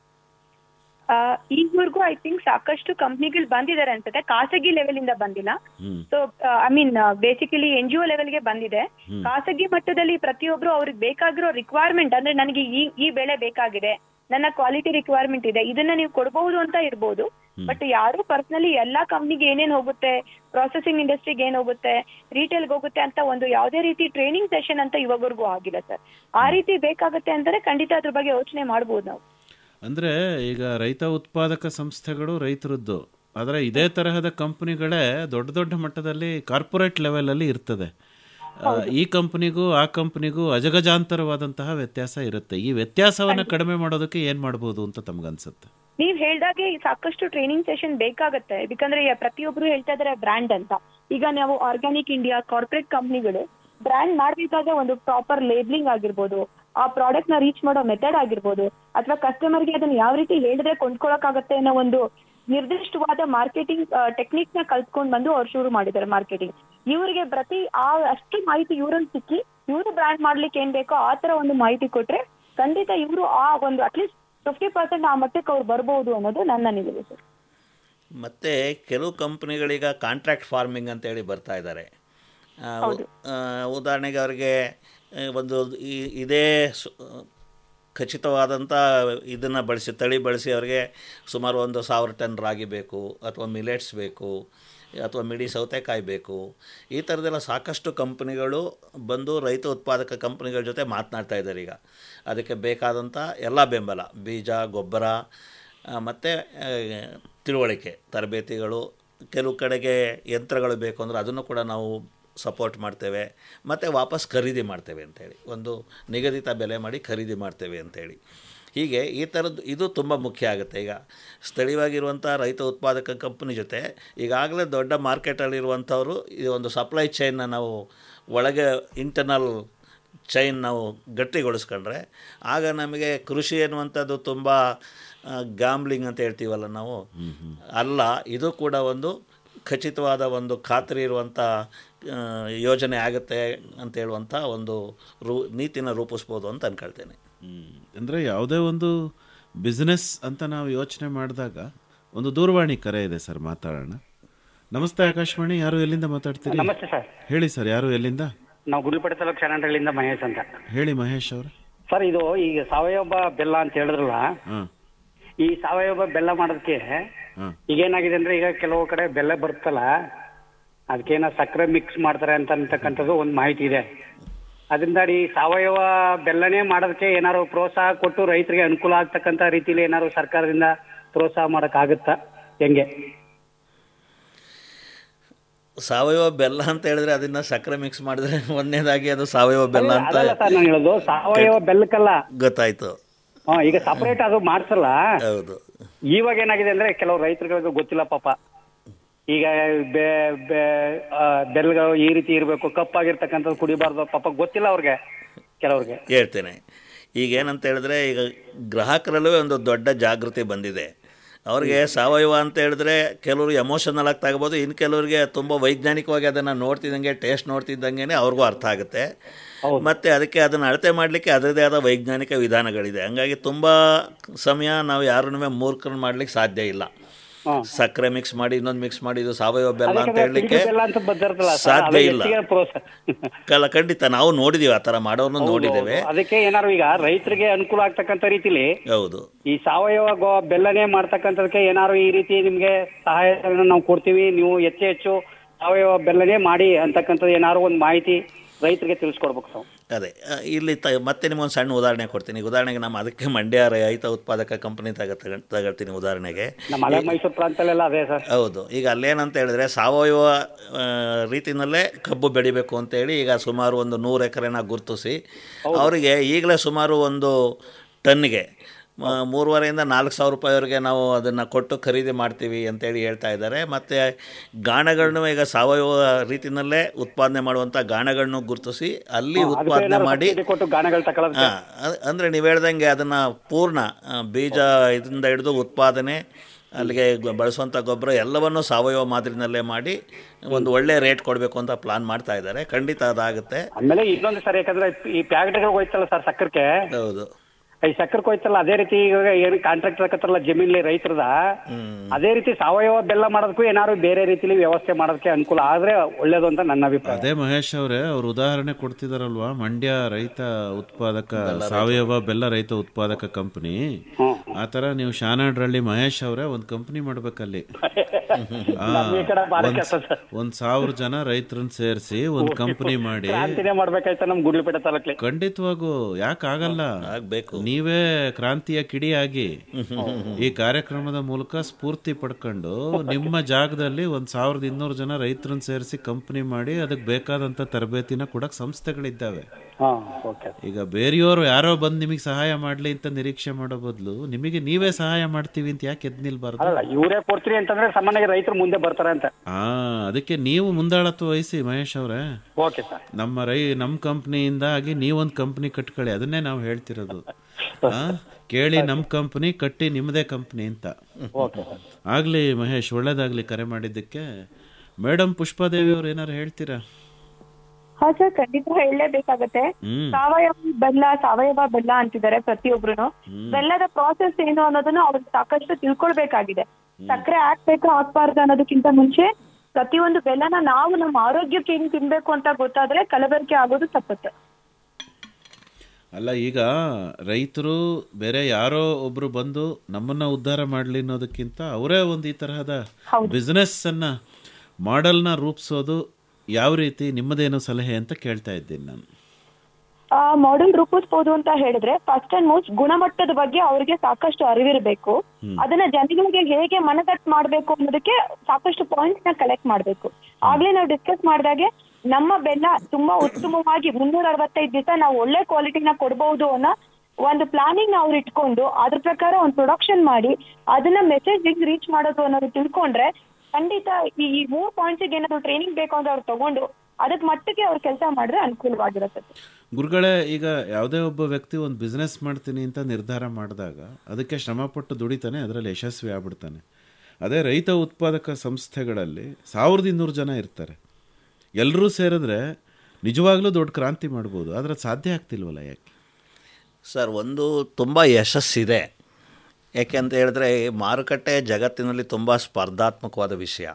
ಆ, ಈವರೆಗೂ ಐ ಥಿಂಕ್ ಸಾಕಷ್ಟು ಕಂಪ್ನಿಗಳು ಬಂದಿದ್ದಾರೆ ಅನ್ಸುತ್ತೆ ಖಾಸಗಿ ಲೆವೆಲ್ ಇಂದ ಬಂದಿಲ್ಲ ಹ್ಮ್ so I mean basically N G O ಲೆವೆಲ್ಗೆ ಬಂದಿದೆ ಹ್ಮ್. ಖಾಸಗಿ ಮಟ್ಟದಲ್ಲಿ ಪ್ರತಿಯೊಬ್ರು ಅವ್ರಿಗೆ ಬೇಕಾಗಿರೋ ರಿಕ್ವೈರ್ಮೆಂಟ್ ಅಂದ್ರೆ ನನಗೆ ಈ ಈ ಬೆಳೆ ಬೇಕಾಗಿದೆ ನನ್ನ ಕ್ವಾಲಿಟಿ ರಿಕ್ವೈರ್ಮೆಂಟ್ ಇದೆ ಇದನ್ನ ನೀವು ಕೊಡಬಹುದು ಅಂತ ಇರ್ಬೋದು ಬಟ್ ಯಾರು ಪರ್ಸನಲಿ ಎಲ್ಲಾ ಕಂಪ್ನಿಗೆ ಏನೇನ್ ಹೋಗುತ್ತೆ ಪ್ರೊಸೆಸಿಂಗ್ ಇಂಡಸ್ಟ್ರಿಗೆ ಏನ್ ಹೋಗುತ್ತೆ ರಿಟೇಲ್ಗೆ ಹೋಗುತ್ತೆ ಅಂತ ಒಂದು ಯಾವುದೇ ರೀತಿ ಟ್ರೈನಿಂಗ್ ಸೆಷನ್ ಅಂತ ಇವಾಗವರೆಗೂ ಆಗಿಲ್ಲ ಸರ್ ಆ ರೀತಿ ಬೇಕಾಗುತ್ತೆ ಅಂದ್ರೆ ಖಂಡಿತ ಅದ್ರ ಬಗ್ಗೆ ಯೋಚನೆ ಮಾಡ್ಬೋದು ನಾವು ಅಂದರೆ ಈಗ ರೈತ ಉತ್ಪಾದಕ ಸಂಸ್ಥೆಗಳು ರೈತರದ್ದು ಆದರೆ ಇದೇ ತರಹದ ಕಂಪನಿಗಳೇ ದೊಡ್ಡ ದೊಡ್ಡ ಮಟ್ಟದಲ್ಲಿ ಕಾರ್ಪೊರೇಟ್ ಲೆವೆಲಲ್ಲಿ ಇರ್ತದೆ ಆ, ಈ ಕಂಪನಿಗೂ ಆ ಕಂಪನಿಗೂ ಅಜಗಜಾಂತರವಾದಂತಹ ವ್ಯತ್ಯಾಸ ಇರುತ್ತೆ ಈ ವ್ಯತ್ಯಾಸವನ್ನು ಕಡಿಮೆ ಮಾಡೋದಕ್ಕೆ ಏನು ಮಾಡ್ಬೋದು ಅಂತ ತಮ್ಗನ್ಸುತ್ತೆ ನೀವ್ ಹೇಳ್ದಾಗೆ ಸಾಕಷ್ಟು ಟ್ರೈನಿಂಗ್ ಸೆಷನ್ ಬೇಕಾಗತ್ತೆ ಯಾಕಂದ್ರೆ ಯ- ಪ್ರತಿಯೊಬ್ರು ಹೇಳ್ತಾ ಇದಾರೆ ಬ್ರ್ಯಾಂಡ್ ಅಂತ ಈಗ ನಾವು ಆರ್ಗ್ಯಾನಿಕ್ ಇಂಡಿಯಾ ಕಾರ್ಪೊರೇಟ್ ಕಂಪ್ನಿಗಳು ಬ್ರ್ಯಾಂಡ್ ಮಾಡ್ಬೇಕಾದ್ರೆ ಒಂದು ಪ್ರಾಪರ್ ಲೇಬ್ಲಿಂಗ್ ಆಗಿರ್ಬೋದು ಆ ಪ್ರಾಡಕ್ಟ್ ನ ರೀಚ್ ಮಾಡೋ ಮೆಥಡ್ ಆಗಿರ್ಬೋದು ಅಥವಾ ಕಸ್ಟಮರ್ಗೆ ಅದನ್ನ ಯಾವ ರೀತಿ ಹೇಳಿದ್ರೆ ಕೊಂಡ್ಕೊಳಕ್ಕಾಗತ್ತೆ ಅನ್ನೋ ಒಂದು ನಿರ್ದಿಷ್ಟವಾದ ಮಾರ್ಕೆಟಿಂಗ್ ಟೆಕ್ನಿಕ್ ನ ಕಲ್ತ್ಕೊಂಡ್ ಬಂದು ಅವ್ರು ಶುರು ಮಾಡಿದ್ದಾರೆ ಮಾರ್ಕೆಟಿಂಗ್ ಇವರಿಗೆ ಪ್ರತಿ ಆ ಅಷ್ಟು ಮಾಹಿತಿ ಇವ್ರಲ್ಲಿ ಸಿಕ್ಕಿ ಇವರು ಬ್ರ್ಯಾಂಡ್ ಮಾಡ್ಲಿಕ್ಕೆ ಏನ್ ಬೇಕೋ ಆ ತರ ಒಂದು ಮಾಹಿತಿ ಕೊಟ್ರೆ ಖಂಡಿತ ಇವರು ಆ ಒಂದು ಅಟ್ಲೀಸ್ಟ್ ಫಿಫ್ಟಿ ಪರ್ಸೆಂಟ್ ಆ ಮಟ್ಟಕ್ಕೆ ಅವ್ರು ಬರ್ಬೋದು ಅನ್ನೋದು ನನ್ನ ನಿಲುವು ಸರ್ ಮತ್ತು ಕೆಲವು ಕಂಪ್ನಿಗಳೀಗ ಕಾಂಟ್ರಾಕ್ಟ್ ಫಾರ್ಮಿಂಗ್ ಅಂತೇಳಿ ಬರ್ತಾ ಇದ್ದಾರೆ ಆ, ಉ- ಆ, ಉದಾಹರಣೆಗೆ ಅವರಿಗೆ ಆ, ಒಂದು ಈ- ಇದೇ ಸು- ಖಚಿತವಾದಂಥ ಇದನ್ನು ಬಳಸಿ ತಳಿ ಬಳಸಿ ಅವರಿಗೆ ಸುಮಾರು ಒಂದು ಸಾವಿರ ಟನ್ ರಾಗಿ ಬೇಕು ಅಥವಾ ಮಿಲೆಟ್ಸ್ ಬೇಕು ಅಥವಾ ಮಿಡಿ ಸೌತೆಕಾಯಿ ಬೇಕು ಈ ಥರದ್ದೆಲ್ಲ ಸಾಕಷ್ಟು ಕಂಪ್ನಿಗಳು ಬಂದು ರೈತ ಉತ್ಪಾದಕ ಕಂಪ್ನಿಗಳ ಜೊತೆ ಮಾತನಾಡ್ತಾ ಇದ್ದಾರೆ ಈಗ ಅದಕ್ಕೆ ಬೇಕಾದಂಥ ಎಲ್ಲ ಬೆಂಬಲ ಬೀಜ ಗೊಬ್ಬರ ಮತ್ತು ತಿಳುವಳಿಕೆ ತರಬೇತಿಗಳು ಕೆಲವು ಕಡೆಗೆ ಯಂತ್ರಗಳು ಬೇಕು ಅಂದರೆ ಅದನ್ನು ಕೂಡ ನಾವು ಸಪೋರ್ಟ್ ಮಾಡ್ತೇವೆ ಮತ್ತು ವಾಪಸ್ ಖರೀದಿ ಮಾಡ್ತೇವೆ ಅಂತೇಳಿ ಒಂದು ನಿಗದಿತ ಬೆಲೆ ಮಾಡಿ ಖರೀದಿ ಮಾಡ್ತೇವೆ ಅಂತೇಳಿ ಹೀಗೆ ಈ ಥರದ್ದು ಇದು ತುಂಬ ಮುಖ್ಯ ಆಗುತ್ತೆ ಈಗ ಸ್ಥಳೀಯವಾಗಿರುವಂಥ ರೈತ ಉತ್ಪಾದಕ ಕಂಪ್ನಿ ಜೊತೆ ಈಗಾಗಲೇ ದೊಡ್ಡ ಮಾರ್ಕೆಟಲ್ಲಿರುವಂಥವ್ರು ಈ ಒಂದು ಸಪ್ಲೈ ಚೈನ್ನ ನಾವು ಒಳಗೆ ಇಂಟರ್ನಲ್ ಚೈನ್ ನಾವು ಗಟ್ಟಿಗೊಳಿಸ್ಕೊಂಡ್ರೆ ಆಗ ನಮಗೆ ಕೃಷಿ ಎನ್ನುವಂಥದ್ದು ತುಂಬ ಗ್ಯಾಮ್ಲಿಂಗ್ ಅಂತ ಹೇಳ್ತೀವಲ್ಲ ನಾವು ಅಲ್ಲ ಇದು ಕೂಡ ಒಂದು ಖಚಿತವಾದ ಒಂದು ಖಾತ್ರಿ ಇರುವಂಥ ಆ, ಯೋಜನೆ ಆಗುತ್ತೆ ಅಂತ ಹೇಳುವಂಥ ಒಂದು ರೂ ನೀತಿನ ರೂಪಿಸ್ಬೋದು ಅಂತ ಅನ್ಕೊಳ್ತೇನೆ ಅಂದರೆ ಯಾವುದೇ ಒಂದು ಬಿಸ್ನೆಸ್ ಅಂತ ನಾವು ಯೋಚನೆ ಮಾಡಿದಾಗ ಒಂದು ದೂರವಾಣಿ ಕರೆ ಇದೆ ಸರ್ ಮಾತಾಡೋಣ ನಮಸ್ತೆ ಆಕಾಶವಾಣಿ ಯಾರು ಎಲ್ಲಿಂದ ಮಾತಾಡ್ತೀರಿ ನಮಸ್ತೆ ಸರ್ ಹೇಳಿ ಸರ್ ಯಾರು ಎಲ್ಲಿಂದ ನಾವು ಗುಡಿಪಡೆ ತಾಲೂಕು ಶರಣಹಳ್ಳಿಯಿಂದ ಮಹೇಶ್ ಅಂತ ಹೇಳಿ ಮಹೇಶ್ ಅವರು ಸರ್ ಇದು ಈಗ ಸಾವಯವ ಬೆಲ್ಲ ಅಂತ ಹೇಳಿದ್ರಲ್ಲ ಹಾಂ ಈ ಸಾವಯವ ಬೆಲ್ಲ ಮಾಡೋದಕ್ಕೆ ಹಾಂ ಈಗ ಏನಾಗಿದೆ ಅಂದ್ರೆ ಈಗ ಕೆಲವು ಕಡೆ ಬೆಲ್ಲ ಬರುತ್ತಲ್ಲ ಅದಕ್ಕೇನ ಸಕ್ಕರೆ ಮಿಕ್ಸ್ ಮಾಡ್ತಾರೆ ಅಂತ ಅಂತಕ್ಕಂಥದ್ದು ಒಂದು ಮಾಹಿತಿ ಇದೆ ಅದರಿಂದ ಈ ಸಾವಯವ ಬೆಲ್ಲನೇ ಮಾಡೋದಕ್ಕೆ ಏನಾದ್ರು ಪ್ರೋತ್ಸಾಹ ಕೊಟ್ಟು ರೈತರಿಗೆ ಅನುಕೂಲ ಆಗ್ತಕ್ಕಂಥ ರೀತಿಲಿ ಏನಾದ್ರು ಸರ್ಕಾರದಿಂದ ಪ್ರೋತ್ಸಾಹ ಮಾಡಕ್ಕಾಗುತ್ತಾ ಹೆಂಗೆ ಸಾವಯವ ಬೆಲ್ಲ ಅಂತ ಹೇಳಿದ್ರೆ ಅದನ್ನ ಸಕ್ಕರೆ ಮಿಕ್ಸ್ ಮಾಡಿದ್ರೆ ಒಂದನೇದಾಗಿ ಅದು ಸಾವಯವ ಬೆಲ್ಲ ಅಂತ ಅದಲ್ಲ ಸರ್ ನಾನು ಹೇಳೋದು ಸಾವಯವ ಬೆಲ್ಲಕ್ಕಲ್ಲ ಗೊತ್ತಾಯ್ತು ಹಾ, ಈಗ ಸಪರೇಟ್ ಅದು ಮಾಡ್ಸಲ್ಲ ಹೌದು ಇವಾಗ ಏನಾಗಿದೆ ಅಂದ್ರೆ ಕೆಲವು ರೈತರುಗಳಿಗೆ ಗೊತ್ತಿಲ್ಲ ಪಾಪ ಈಗ ಬೆ ಬೆ- ಆ, ಬೆಲ್ಲಗಳು ಈ ರೀತಿ ಇರಬೇಕು ಕಪ್ಪಾಗಿರ್ತಕ್ಕಂಥದ್ದು ಕುಡಿಬಾರ್ದು ಪಾಪ ಗೊತ್ತಿಲ್ಲ ಅವ್ರಿಗೆ ಕೆಲವ್ರಿಗೆ ಹೇಳ್ತೇನೆ ಈಗ ಏನಂತ ಹೇಳಿದ್ರೆ ಈಗ ಗ್ರಾಹಕರಲ್ಲೂ ಒಂದು ದೊಡ್ಡ ಜಾಗೃತಿ ಬಂದಿದೆ ಅವ್ರಿಗೆ ಸಾವಯವ ಅಂತ ಹೇಳಿದ್ರೆ ಕೆಲವರು ಎಮೋಷನಲ್ ಆಗಿ ತಗೋಬೋದು ಇನ್ನು ಕೆಲವರಿಗೆ ತುಂಬ ವೈಜ್ಞಾನಿಕವಾಗಿ ಅದನ್ನು ನೋಡ್ತಿದ್ದಂಗೆ ಟೇಸ್ಟ್ ನೋಡ್ತಿದ್ದಂಗೆ ಅವ್ರಿಗೂ ಅರ್ಥ ಆಗುತ್ತೆ ಮತ್ತು ಅದಕ್ಕೆ ಅದನ್ನು ಅಳತೆ ಮಾಡಲಿಕ್ಕೆ ಅದರದೇ ಆದ ವೈಜ್ಞಾನಿಕ ವಿಧಾನಗಳಿದೆ ಹಂಗಾಗಿ ತುಂಬ ಸಮಯ ನಾವು ಯಾರನ್ನೂ ಮೂರ್ಖರನ್ನು ಮಾಡ್ಲಿಕ್ಕೆ ಸಾಧ್ಯ ಇಲ್ಲ ಸಕ್ಕರೆ ಮಿಕ್ಸ್ ಮಾಡಿ ಇನ್ನೊಂದು ಮಿಕ್ಸ್ ಮಾಡಿ ಇದು ಸಾವಯವ ಬೆಲ್ಲ ಅಂತ ಹೇಳಲಿಕ್ಕೆ ಬೆಲ್ಲ ಅಂತ ಬಂದಿರ್ತಲ್ಲ ಸರ್, ಸಾಧ್ಯ ಅದು ಇಲ್ಲ ಹೆಚ್ಚಿಗೆ ಪ್ರೋತ್ಸಾಹ ಕಲ ಖಂಡಿತ ನಾವು ನೋಡಿದೀವಿ ಆ ಥರ ಮಾಡೋರ್ನು ನೋಡಿದ್ದೇವೆ ಅದಕ್ಕೆ ಏನಾದ್ರು ಈಗ ರೈತರಿಗೆ ಅನುಕೂಲ ಆಗ್ತಕ್ಕಂಥ ರೀತಿಲಿ ಹೌದು ಈ ಸಾವಯವ ಗೋ ಬೆಲ್ಲನೇ ಮಾಡ್ತಕ್ಕಂಥದಕ್ಕೆ ಏನಾದ್ರು ಈ ರೀತಿ ನಿಮ್ಗೆ ಸಹಾಯವನ್ನು ನಾವು ಕೊಡ್ತೀವಿ ನೀವು ಹೆಚ್ಚು ಹೆಚ್ಚು ಸಾವಯವ ಬೆಲ್ಲನೇ ಮಾಡಿ ಅಂತಕ್ಕಂಥದ್ದು ಏನಾದ್ರು ಒಂದು ಮಾಹಿತಿ ರೈತರಿಗೆ ತಿಳಿಸ್ಕೊಡ್ಬೇಕು ಸರ್ ಅದೇ ಅ, ಇಲ್ಲಿ ತ ಮತ್ತೆ ನಿಮಗೊಂದು ಸಣ್ಣ ಉದಾಹರಣೆ ಕೊಡ್ತೀನಿ ಈಗ ಉದಾಹರಣೆಗೆ ನಮ್ಮ ಅದಕ್ಕೆ ಮಂಡ್ಯ ರೈತ ಉತ್ಪಾದಕ ಕಂಪನಿ ತಗ ತಗ- ತಗೊಳ್ತೀನಿ ಉದಾಹರಣೆಗೆ ನಮ್ಮ ಹಳೆ ಮೈಸೂರು ಪ್ರಾಂತದಲ್ಲೆಲ್ಲ ಅದೇ ಸರ್ ಹೌದು ಈಗ ಅಲ್ಲೇನಂತ ಹೇಳಿದ್ರೆ ಸಾವಯವ ಆ, ರೀತಿನಲ್ಲೇ ಕಬ್ಬು ಬೆಳಿಬೇಕು ಅಂತೇಳಿ ಈಗ ಸುಮಾರು ಒಂದು ನೂರು ಎಕರೆನ ಗುರುತಿಸಿ ಅವರಿಗೆ ಈಗಲೇ ಸುಮಾರು ಒಂದು ಟನ್ನಿಗೆ ಮ- ಮೂರುವರೆಯಿಂದ ನಾಲ್ಕು ಸಾವಿರ ರೂಪಾಯಿವರೆಗೆ ನಾವು ಅದನ್ನು ಕೊಟ್ಟು ಖರೀದಿ ಮಾಡ್ತೀವಿ ಅಂತೇಳಿ ಹೇಳ್ತಾ ಇದ್ದಾರೆ ಮತ್ತು ಗಾಣಗಳನ್ನು ಈಗ ಸಾವಯವ ರೀತಿಯಲ್ಲೇ ಉತ್ಪಾದನೆ ಮಾಡುವಂಥ ಗಾಣಗಳನ್ನು ಗುರುತಿಸಿ ಅಲ್ಲಿ ಅದಕ್ಕೆ ಉತ್ಪಾದನೆ ಏನಾದ್ರು ಮಾಡಿ ಸಬ್ಸಿಡಿ ಕೊಟ್ಟು ಗಾಣಗಳು ತಗೊಳ್ಳೋದಕ್ಕೆ ಹಾಂ ಅ- ಅಂದರೆ ನೀವು ಹೇಳ್ದಂಗೆ ಅದನ್ನು ಪೂರ್ಣ ಆ, ಬೀಜ ಇದರಿಂದ ಹಿಡಿದು ಉತ್ಪಾದನೆ ಅಲ್ಲಿಗೆ ಗ- ಬಳಸುವಂಥ ಗೊಬ್ಬರ ಎಲ್ಲವನ್ನು ಸಾವಯವ ಮಾದರಿನಲ್ಲೇ ಮಾಡಿ ಒಂದು ಒಳ್ಳೆ ರೇಟ್ ಕೊಡಬೇಕು ಅಂತ ಪ್ಲಾನ್ ಮಾಡ್ತಾ ಇದ್ದಾರೆ ಖಂಡಿತ ಅದಾಗುತ್ತೆ ಆಮೇಲೆ ಇನ್ನೊಂದು ಸರ್ ಯಾಕಂದ್ರೆ ಈ ಪ್ಯಾಕೆಟ್ಗಳು ಹೋಯ್ತಲ್ಲ ಸರ್ ಸಕ್ಕರೆಗೆ ಹೌದು ಈ ಸಕ್ಕರೆ ಹೋಯ್ತಲ್ಲ ಅದೇ ರೀತಿ ಇವಾಗ ಏನು ಕಾಂಟ್ರಾಕ್ಟ್ ಹಾಕತ್ತಾರಲ್ಲ ಜಮೀನ್ಲಿ ರೈತರದ ಅದೇ ರೀತಿ ಸಾವಯವ ಬೆಲ್ಲ ಮಾಡೋದಕ್ಕೂ ಏನಾದ್ರು ಬೇರೆ ರೀತಿಲಿ ವ್ಯವಸ್ಥೆ ಮಾಡೋದಕ್ಕೆ ಅನುಕೂಲ ಆದ್ರೆ ಒಳ್ಳೇದು ಅಂತ ನನ್ನ ಅಭಿಪ್ರಾಯ ಅದೇ ಮಹೇಶ್ ಅವರೇ ಅವ್ರು ಉದಾಹರಣೆ ಕೊಡ್ತಿದಾರಲ್ವಾ ಮಂಡ್ಯ ರೈತ ಉತ್ಪಾದಕ ಸಾವಯವ ಬೆಲ್ಲ ರೈತ ಉತ್ಪಾದಕ ಕಂಪನಿ ಆ ತರ ನೀವು ಶಾನಾಡ್ರಳ್ಳಿ ಮಹೇಶ್ ಅವರೇ ಒಂದು ಕಂಪನಿ ಮಾಡ್ಬೇಕಲ್ಲಿ ಆ, ನಮ್ಮ ಈ ಕಡೆ ಭಾರಿ ಒಂದ್- ಕೆಲಸ ಸರ್. ಒಂದ್ ಸಾವಿರ ಜನ ರೈತರನ್ನ ಸೇರಿಸಿ ಒಂದ್ ಕಂಪನಿ ಮಾಡಿ ಕ್ರಾಂತಿನೇ ಮಾಡ್ಬೇಕಾಯ್ತ ನಮ್ ಗುಡ್ಲಪೇಟೆ ತಾಲೂಕ್ಲಿ ಖಂಡಿತವಾಗೂ ಯಾಕಾಗಲ್ಲ ಆಗ್ಬೇಕು ನೀವೇ ಕ್ರಾಂತಿಯ ಕಿಡಿಯಾಗಿ ಈ ಕಾರ್ಯಕ್ರಮದ ಮೂಲಕ ಸ್ಫೂರ್ತಿ ಪಡ್ಕೊಂಡು ನಿಮ್ಮ ಜಾಗದಲ್ಲಿ ಒಂದ್ ಸಾವಿರದ ಇನ್ನೂರು ಜನ ರೈತರನ್ನ ಸೇರಿಸಿ ಕಂಪನಿ ಮಾಡಿ ಅದಕ್ಕೆ ಬೇಕಾದಂತ ತರಬೇತಿನ ಕೊಡಕ್ ಸಂಸ್ಥೆಗಳಿದ್ದಾವೆ ಹಾ ಓಕೆ ಈಗ ಬೇರೆಯವರು ಯಾರೋ ಬಂದು ನಿಮಗೆ ಸಹಾಯ ಮಾಡ್ಲಿ ಅಂತ ನಿರೀಕ್ಷೆ ಮಾಡೋ ಬದಲು ನಿಮಗೆ ನೀವೇ ಸಹಾಯ ಮಾಡ್ತೀವಿ ಅಂತ ಯಾಕೆ ಎದ್ ನಿಲ್ಬಾರ್ದು ಅಲ್ಲ ಇವರೇ ಕೊಡ್ತೀರಿ ಅಂತಂದ್ರೆ ಸಂಬಂಧ ಬದಲಾವಣೆಗೆ ರೈತರು ಮುಂದೆ ಬರ್ತಾರೆ ಅಂತ ಆ ಅದಕ್ಕೆ ನೀವು ಮುಂದಾಳತ್ವ ವಹಿಸಿ ಮಹೇಶ್ ಅವರೇ ಓಕೆ ಸರ್ ನಮ್ಮ ರೈ ನಮ್ಮ ಕಂಪ್ನಿಯಿಂದಾಗಿ ನೀವೊಂದು ಕಂಪ್ನಿ ಕಟ್ಕೊಳ್ಳಿ ಅದನ್ನೇ ನಾವು ಹೇಳ್ತಿರೋದು ಆ, ಕೇಳಿ ನಮ್ಮ ಕಂಪ್ನಿ ಕಟ್ಟಿ ನಿಮ್ಮದೇ ಕಂಪ್ನಿ ಅಂತ ಓಕೆ ಸರ್ ಆಗ್ಲಿ ಮಹೇಶ್ ಒಳ್ಳೇದಾಗ್ಲಿ ಕರೆ ಮಾಡಿದ್ದಕ್ಕೆ ಮೇಡಮ್ ಪುಷ್ಪಾದೇವಿ ಅವ್ರು ಏನಾರು ಹೇಳ್ತೀರಾ ಹಾ ಸರ್ ಖಂಡಿತ ಹೇಳಲೇಬೇಕಾಗತ್ತೆ ಹ್ಮ್. ಸಾವಯವ ಬೆಲ್ಲ ಸಾವಯವ ಬೆಲ್ಲ ಅಂತಿದ್ದಾರೆ ಪ್ರತಿಯೊಬ್ರು ಬೆಲ್ಲದ ಪ್ರಾಸೆಸ್ ಏನು ಅನ್ನೋದನ್ನ ಅವ್ರಿಗೆ ಸಾಕಷ್ಟು ತಿಳ್ಕೊಳ್ಬೇಕಾಗಿದೆ ಸಕ್ಕರೆ ಹಾಕ್ಬೇಕು ಹಾಕ್ಬಾರ್ದು ಅನ್ನೋದಕ್ಕಿಂತ ಮುಂಚೆ ಪ್ರತಿಯೊಂದು ಬೆಲ್ಲನ ನಾವು ನಮ್ಮ ಆರೋಗ್ಯಕ್ಕೆ ಹೆಂಗ್ ತಿನ್ಬೇಕು ಅಂತ ಗೊತ್ತಾದ್ರೆ ಕಲಬೆರಕೆ ಆಗೋದು ತಪ್ಪುತ್ತೆ ಅಲ್ಲ ಈಗ ರೈತರು ಬೇರೆ ಯಾರೋ ಒಬ್ರು ಬಂದು ನಮ್ಮನ್ನ ಉದ್ಧಾರ ಮಾಡಲಿ ಅನ್ನೋದಕ್ಕಿಂತ ಅವರೇ ಒಂದು ಈ ತರಹದ ಬಿಸ್ನೆಸ್ ಅನ್ನ ಮಾಡೆಲ್ನ ರೂಪಿಸೋದು ಯಾವ ರೀತಿ ನಿಮ್ಮದೇನು ಸಲಹೆ ಅಂತ ಕೇಳ್ತಾ ಇದ್ದೀನಿ ನಾನು ಆ ಮಾಡೆಲ್ ರೂಪಿಸ್ಬೋದು ಅಂತ ಹೇಳಿದ್ರೆ ಫಸ್ಟ್ ಅಂಡ್ ಮೋಸ್ಟ್ ಗುಣಮಟ್ಟದ ಬಗ್ಗೆ ಅವರಿಗೆ ಸಾಕಷ್ಟು ಅರಿವಿರಬೇಕು ಅದನ್ನ ಜನಗಳಿಗೆ ಹೇಗೆ ಮನದಟ್ಟು ಮಾಡ್ಬೇಕು ಅನ್ನೋದಕ್ಕೆ ಸಾಕಷ್ಟು ಪಾಯಿಂಟ್ಸ್ ನ ಕಲೆಕ್ಟ್ ಮಾಡ್ಬೇಕು ಆಗ್ಲೇ ನಾವು ಡಿಸ್ಕಸ್ ಮಾಡಿದಾಗೆ ನಮ್ಮ ಬೆಲ್ಲ ತುಂಬಾ ಉತ್ತಮವಾಗಿ ಮುನ್ನೂರ ಅರವತ್ತೈದು ದಿವಸ ನಾವು ಒಳ್ಳೆ ಕ್ವಾಲಿಟಿನ ಕೊಡಬಹುದು ಅನ್ನೋ ಒಂದು ಪ್ಲಾನಿಂಗ್ ಅವ್ರು ಇಟ್ಕೊಂಡು ಅದ್ರ ಪ್ರಕಾರ ಒಂದು ಪ್ರೊಡಕ್ಷನ್ ಮಾಡಿ ಅದನ್ನ ಮೆಸೇಜ್ ಹೆಂಗ್ ರೀಚ್ ಮಾಡೋದು ಅನ್ನೋದು ತಿಳ್ಕೊಂಡ್ರೆ ಖಂಡಿತ ಈ ಈ ಮೂರ್ ಪಾಯಿಂಟ್ಸ್ ಏನಾದ್ರು ಟ್ರೈನಿಂಗ್ ಬೇಕು ಅಂದ್ರೆ ಅವ್ರು ತಗೊಂಡು ಅದಕ್ ಮಟ್ಟಕ್ಕೆ ಅವ್ರು ಕೆಲಸ ಮಾಡಿದ್ರೆ ಅನುಕೂಲವಾಗಿರುತ್ತೆ ಗುರುಗಳೇ ಈಗ ಯಾವುದೇ ಒಬ್ಬ ವ್ಯಕ್ತಿ ಒಂದು ಬಿಸ್ನೆಸ್ ಮಾಡ್ತೀನಿ ಅಂತ ನಿರ್ಧಾರ ಮಾಡಿದಾಗ ಅದಕ್ಕೆ ಶ್ರಮಪಟ್ಟು ದುಡಿತಾನೆ ಅದರಲ್ಲಿ ಯಶಸ್ವಿ ಆಗ್ಬಿಡ್ತಾನೆ ಅದೇ ರೈತ ಉತ್ಪಾದಕ ಸಂಸ್ಥೆಗಳಲ್ಲಿ ಸಾವಿರದ ಇನ್ನೂರು ಜನ ಇರ್ತಾರೆ ಎಲ್ಲರೂ ಸೇರಿದ್ರೆ ನಿಜವಾಗ್ಲೂ ದೊಡ್ಡ ಕ್ರಾಂತಿ ಮಾಡ್ಬೋದು ಆದರೆ ಸಾಧ್ಯ ಆಗ್ತಿಲ್ವಲ್ಲ ಯಾಕೆ ಸರ್ ಒಂದು ತುಂಬ ಯಶಸ್ಸಿದೆ ಯಾಕೆ ಅಂತ ಹೇಳಿದ್ರೆ ಈ ಮಾರುಕಟ್ಟೆ ಜಗತ್ತಿನಲ್ಲಿ ತುಂಬ ಸ್ಪರ್ಧಾತ್ಮಕವಾದ ವಿಷಯ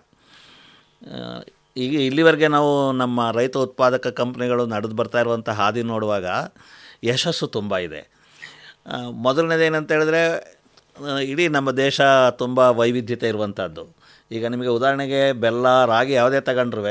ಆ, ಈಗ ಇಲ್ಲಿವರೆಗೆ ನಾವು ನಮ್ಮ ರೈತ ಉತ್ಪಾದಕ ಕಂಪ್ನಿಗಳು ನಡೆದು ಬರ್ತಾ ಇರುವಂಥ ಹಾದಿ ನೋಡುವಾಗ ಯಶಸ್ಸು ತುಂಬ ಇದೆ ಆ, ಮೊದಲನೇದು ಏನಂತ ಹೇಳಿದ್ರೆ ಆ, ಇಡೀ ನಮ್ಮ ದೇಶ ತುಂಬ ವೈವಿಧ್ಯತೆ ಇರುವಂಥದ್ದು ಈಗ ನಿಮಗೆ ಉದಾಹರಣೆಗೆ ಬೆಲ್ಲ ರಾಗಿ ಯಾವುದೇ ತಗೊಂಡ್ರೂ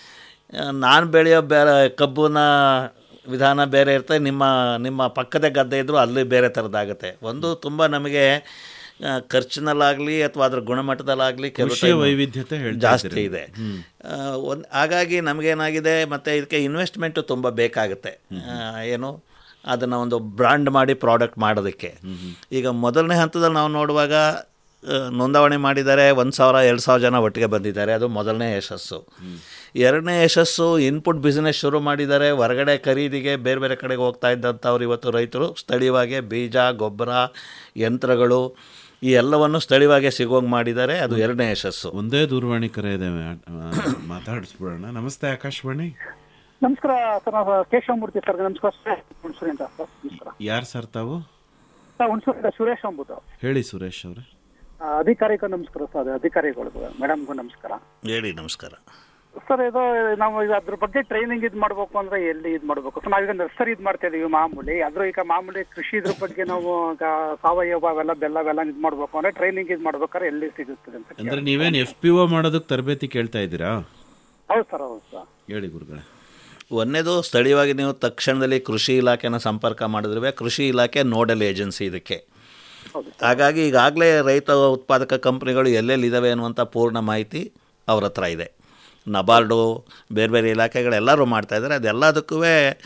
ನಾನು ಬೆಳೆಯೋ ಬೇರೆ ಕಬ್ಬುನ ವಿಧಾನ ಬೇರೆ ಇರ್ತದೆ ನಿಮ್ಮ ನಿಮ್ಮ ಪಕ್ಕದ ಗದ್ದೆ ಇದ್ದರೂ ಅಲ್ಲಿ ಬೇರೆ ಥರದ್ದಾಗುತ್ತೆ ಒಂದು ತುಂಬ ನಮಗೆ ಆ, ಖರ್ಚಿನಲ್ಲಾಗಲಿ ಅಥವಾ ಅದ್ರ ಗುಣಮಟ್ಟದಲ್ಲಾಗಲಿ ಕೆಲವು ಕೃಷಿಯ time ವೈವಿಧ್ಯತೆ ಹೇಳ್ತಾ ಜಾಸ್ತಿ ಇದ್ದೀರಿ. ಇದೆ ಹ್ಮ್. ಒಂದು ಹಾಗಾಗಿ ನಮಗೇನಾಗಿದೆ ಮತ್ತು ಇದಕ್ಕೆ ಇನ್ವೆಸ್ಟ್ಮೆಂಟು ತುಂಬ ಬೇಕಾಗುತ್ತೆ ಆ, ಏನು ಅದನ್ನು ಒಂದು ಬ್ರ್ಯಾಂಡ್ ಮಾಡಿ ಪ್ರಾಡಕ್ಟ್ ಮಾಡೋದಕ್ಕೆ ಈಗ ಮೊದಲನೇ ಹಂತದಲ್ಲಿ ನಾವು ನೋಡುವಾಗ ಆ, ನೋಂದಾವಣೆ ಮಾಡಿದ್ದಾರೆ ಒಂದು ಸಾವಿರ ಎರಡು ಸಾವಿರ ಜನ ಒಟ್ಟಿಗೆ ಬಂದಿದ್ದಾರೆ ಅದು ಮೊದಲನೇ ಯಶಸ್ಸು ಎರಡನೇ ಯಶಸ್ಸು ಇನ್ಪುಟ್ ಬಿಸ್ನೆಸ್ ಶುರು ಮಾಡಿದ್ದಾರೆ ಹೊರಗಡೆ ಖರೀದಿಗೆ ಬೇರೆ ಬೇರೆ ಕಡೆಗೆ ಹೋಗ್ತಾ ಇದ್ದಂಥವ್ರು ಇವತ್ತು ರೈತರು ಸ್ಥಳೀಯವಾಗಿ ಬೀಜ ಗೊಬ್ಬರ ಯಂತ್ರಗಳು ಈ ಎಲ್ಲವನ್ನು ಸ್ಥಳೀಯವಾಗಿ ಸಿಗೋಂಗೆ ಮಾಡಿದ್ದಾರೆ ಅದು ಎರಡನೇ ಯಶಸ್ಸು ಒಂದೇ ದೂರವಾಣಿ ಕರೆ ಇದೆ ಮಾತಾಡಿಸ್ಬಿಡೋಣ ನಮಸ್ತೆ ಆಕಾಶವಾಣಿ ನಮಸ್ಕಾರ ಸರ್ ನಾವು ಕೇಶವಮೂರ್ತಿ ಸರ್ ನಮಸ್ಕಾರ ಸರ್ ಹುಣಸೂರಿ ಅಂತ ಸರ್ ನಮಸ್ಕಾರ ಯಾರು ಸರ್ ತಾವು ಸರ್ ಹುಣಸೂರಿಂದ ಸುರೇಶ್ ಅಂಬುದು ಹೇಳಿ ಸುರೇಶ್ ಅವರೇ ಆ, ಅಧಿಕಾರಿಗೂ ನಮಸ್ಕಾರ ಸರ್ ಅಧಿಕಾರಿಗಳಿಗೂ ಮೇಡಮ್ಗೂ ನಮಸ್ಕಾರ ಹೇಳಿ ನಮಸ್ಕಾರ ಸರ್ ಇದು ನಾವು ಈಗ ಅದ್ರ ಬಗ್ಗೆ ಟ್ರೈನಿಂಗ್ ಇದು ಮಾಡ್ಬೇಕು ಅಂದ್ರೆ ಎಲ್ಲಿ ಇದು ಮಾಡ್ಬೇಕು ಸರ್ ನಾವೀಗ ನರ್ಸರಿ ಇದು ಮಾಡ್ತಾ ಇದೀವಿ ಮಾಮೂಲಿ ಅದ್ರ ಈಗ ಮಾಮೂಲಿ ಕೃಷಿ ಇದ್ರ ಬಗ್ಗೆ ನಾವು ಈಗ ಸಾವಯವ ಅವೆಲ್ಲ ಬೆಲ್ಲ ಅವೆಲ್ಲ ಇದು ಮಾಡ್ಬೇಕು ಅಂದ್ರೆ ಟ್ರೈನಿಂಗ್ ಇದು ಮಾಡ್ಬೇಕಾದ್ರೆ ಎಲ್ಲಿ ಸಿಗುತ್ತದೆ ಅಂತ ಅಂದ್ರೆ ನೀವೇನು ಎಫ್ ಪಿ ಒ ಮಾಡೋದಕ್ಕೆ ತರಬೇತಿ ಕೇಳ್ತಾ ಇದ್ದೀರಾ ಹೌದು ಸರ್ ಹೌದು ಸರ್ ಹೇಳಿ ಗುರುಗಳೇ ಒಂದನೇದು ಸ್ಥಳೀಯವಾಗಿ ನೀವು ತಕ್ಷಣದಲ್ಲಿ ಕೃಷಿ ಇಲಾಖೆನ ಸಂಪರ್ಕ ಮಾಡಿದ್ರೆ ಕೃಷಿ ಇಲಾಖೆ ನೋಡಲ್ ಏಜೆನ್ಸಿ ಇದಕ್ಕೆ ಹಾಗಾಗಿ ಈಗಾಗಲೇ ರೈತ ಉತ್ಪಾದಕ ಕಂಪ್ನಿಗಳು ಎಲ್ಲೆಲ್ಲಿ ಇದ್ದಾವೆ ಅನ್ನುವಂಥ ಪೂರ್ಣ ಮಾಹಿತಿ ಅವ್ರ ಹತ್ರ ಇದೆ ನಬಾರ್ಡು ಬೇರೆ ಬೇರೆ ಇಲಾಖೆಗಳೆಲ್ಲರೂ ಮಾಡ್ತಾ ಇದ್ದಾರೆ ಅದೆಲ್ಲದಕ್ಕೂ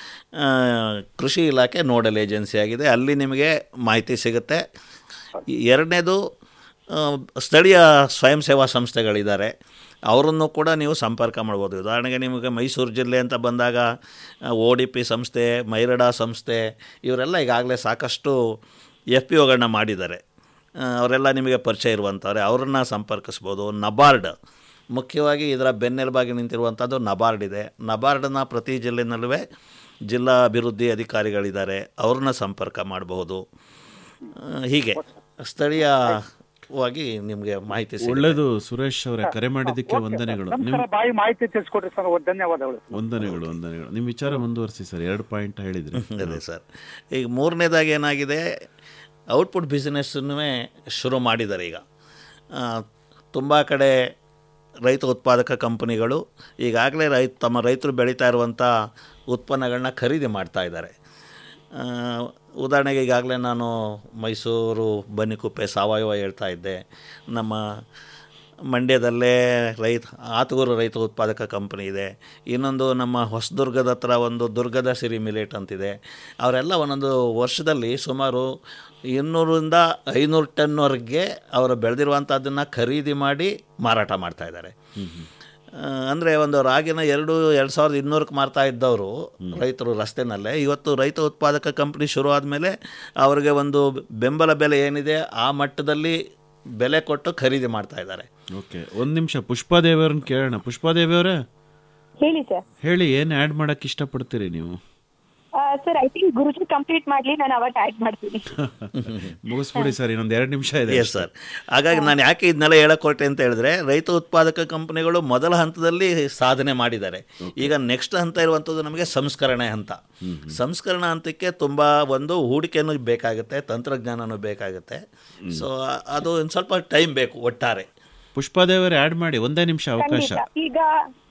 ಕೃಷಿ ಇಲಾಖೆ ನೋಡಲ್ ಏಜೆನ್ಸಿ ಆಗಿದೆ ಅಲ್ಲಿ ನಿಮಗೆ ಮಾಹಿತಿ ಸಿಗುತ್ತೆ ಎರಡನೇದು ಆ, ಸ್ಥಳೀಯ ಸ್ವಯಂ ಸೇವಾ ಸಂಸ್ಥೆಗಳಿದ್ದಾರೆ ಅವರನ್ನು ಕೂಡ ನೀವು ಸಂಪರ್ಕ ಮಾಡ್ಬೋದು ಉದಾಹರಣೆಗೆ ನಿಮಗೆ ಮೈಸೂರು ಜಿಲ್ಲೆ ಅಂತ ಬಂದಾಗ ಒ ಡಿ ಪಿ ಸಂಸ್ಥೆ ಮೈರಡಾ ಸಂಸ್ಥೆ ಇವರೆಲ್ಲ ಈಗಾಗಲೇ ಸಾಕಷ್ಟು ಎಫ್ ಪಿ ಒಗಳನ್ನ ಮಾಡಿದ್ದಾರೆ ಆ, ಅವರೆಲ್ಲ ನಿಮಗೆ ಪರಿಚಯ ಇರುವಂಥವ್ರೆ ಅವ್ರನ್ನ ಸಂಪರ್ಕಿಸ್ಬೋದು ನಬಾರ್ಡ್ ಮುಖ್ಯವಾಗಿ ಇದರ ಬೆನ್ನೆಲುಬಾಗಿ ನಿಂತಿರುವಂಥದ್ದು ನಬಾರ್ಡ್ ಇದೆ ನಬಾರ್ಡ್ನ ಪ್ರತಿ ಜಿಲ್ಲೆನಲ್ಲೂ ಜಿಲ್ಲಾ ಅಭಿವೃದ್ಧಿ ಅಧಿಕಾರಿಗಳಿದ್ದಾರೆ ಅವ್ರನ್ನ ಸಂಪರ್ಕ ಮಾಡಬಹುದು ಆ, ಹೀಗೆ ಸ್ಥಳೀಯವಾಗಿ ನಿಮಗೆ ಮಾಹಿತಿ ಸಿಗುತ್ತೆ. ಒಳ್ಳೇದು ಸುರೇಶ್ ಅವರೇ ಕರೆ ಮಾಡಿದ್ದಕ್ಕೆ ವಂದನೆಗಳು ನಿಮ್ ನಮಸ್ಕಾರ ಬಾಯಿ ಮಾಹಿತಿ ತಿಳಿಸ್ಕೊಡ್ರಿ ಸರ್ ಧನ್ಯವಾದಗಳು ವಂದನೆಗಳು ವಂದನೆಗಳು ನಿಮ್ಮ ವಿಚಾರ ಮುಂದುವರಿಸಿ ಸರ್ ಎರಡು ಪಾಯಿಂಟ್ ಹೇಳಿದ್ರಿ ಅದೇ ಸರ್ ಈಗ ಮೂರನೇದಾಗಿ ಏನಾಗಿದೆ ಔಟ್ಪುಟ್ ಬಿಸ್ನೆಸ್ಸನ್ನು ಶುರು ಮಾಡಿದ್ದಾರೆ ಈಗ ತುಂಬ ಕಡೆ ರೈತ ಉತ್ಪಾದಕ ಕಂಪನಿಗಳು ಈಗಾಗಲೇ ರೈತ ತಮ್ಮ ರೈತರು ಬೆಳೀತಾ ಇರುವಂಥ ಉತ್ಪನ್ನಗಳನ್ನ ಖರೀದಿ ಮಾಡ್ತಾ ಇದ್ದಾರೆ ಆ, ಉದಾಹರಣೆಗೆ ಈಗಾಗಲೇ ನಾನು ಮೈಸೂರು ಬನ್ನಿಕುಪ್ಪೆ ಸಾವಯವ ಹೇಳ್ತಾ ಇದ್ದೆ ನಮ್ಮ ಮಂಡ್ಯದಲ್ಲೇ ರೈತ ಆತೂರು ರೈತ ಉತ್ಪಾದಕ ಕಂಪನಿ ಇದೆ ಇನ್ನೊಂದು ನಮ್ಮ ಹೊಸದುರ್ಗದ ಹತ್ರ ಒಂದು ದುರ್ಗದ ಸಿರಿ ಮಿಲೇಟ್ ಅಂತಿದೆ ಅವರೆಲ್ಲ ಒಂದೊಂದು ವರ್ಷದಲ್ಲಿ ಸುಮಾರು ಇನ್ನೂರಿಂದ ಐನೂರು ಟನ್ವರೆಗೆ ಅವರು ಬೆಳೆದಿರುವಂಥದ್ದನ್ನು ಖರೀದಿ ಮಾಡಿ ಮಾರಾಟ ಮಾಡ್ತಾ ಇದ್ದಾರೆ ಅಂದರೆ ಒಂದು ರಾಗಿನ ಎರಡು ಎರಡು ಸಾವಿರದ ಇನ್ನೂರಕ್ಕೆ ಮಾರ್ತಾ ಇದ್ದವರು ರೈತರು ರಸ್ತೆನಲ್ಲೇ ಇವತ್ತು ರೈತ ಉತ್ಪಾದಕ ಕಂಪ್ನಿ ಶುರು ಆದಮೇಲೆ ಅವರಿಗೆ ಒಂದು ಬೆಂಬಲ ಬೆಲೆ ಏನಿದೆ ಆ ಮಟ್ಟದಲ್ಲಿ ಬೆಲೆ ಕೊಟ್ಟು ಖರೀದಿ ಮಾಡ್ತಾ ಇದ್ದಾರೆ ಓಕೆ ಒಂದು ನಿಮಿಷ ಪುಷ್ಪಾದೇವಿಯವ್ರನ್ನ ಕೇಳೋಣ ಪುಷ್ಪಾದೇವಿಯವರೇ ಹೇಳಿ ಸರ್ ಹೇಳಿ ಏನು ಆ್ಯಡ್ ಮಾಡಕ್ಕೆ ಇಷ್ಟಪಡ್ತೀರಿ ನೀವು sir I think Guruji complete ಮಾಡ್ಲಿ ನಾನು ಅವಾಗ ಆ್ಯಡ್ ಮಾಡ್ತೀನಿ ಮುಗಿಸ್ಬಿಡಿ ಸರ್ ಇನ್ನೊಂದು ಎರಡು ನಿಮಿಷ ಇದೆ ಎಸ್ ಸರ್ ಹಾಗಾಗಿ ನಾನು ಯಾಕೆ ಇದನ್ನೆಲ್ಲ ಹೇಳಕ್ ಹೊರಟೆ ಅಂತ ಹೇಳಿದ್ರೆ ರೈತ ಉತ್ಪಾದಕ ಕಂಪನಿಗಳು ಮೊದಲ ಹಂತದಲ್ಲಿ ಸಾಧನೆ ಮಾಡಿದ್ದಾರೆ ಈಗ ನೆಕ್ಸ್ಟ್ ಹಂತ ಇರುವಂಥದ್ದು ನಮಗೆ ಸಂಸ್ಕರಣೆ ಹಂತ ಸಂಸ್ಕರಣಾ ಹಂತಕ್ಕೆ ತುಂಬ ಒಂದು ಹೂಡಿಕೆನೂ ಬೇಕಾಗುತ್ತೆ ತಂತ್ರಜ್ಞಾನನೂ ಬೇಕಾಗುತ್ತೆ ಸೊ ಅದು ಒಂದು ಸ್ವಲ್ಪ ಟೈಮ್ ಬೇಕು ಒಟ್ಟಾರೆ ಪುಷ್ಪಾದೇವರೇ ಆ್ಯಡ್ ಮಾಡಿ ಒಂದೇ ನಿಮಿಷ ಅವಕಾಶ ಖಂಡಿತ. ಈಗ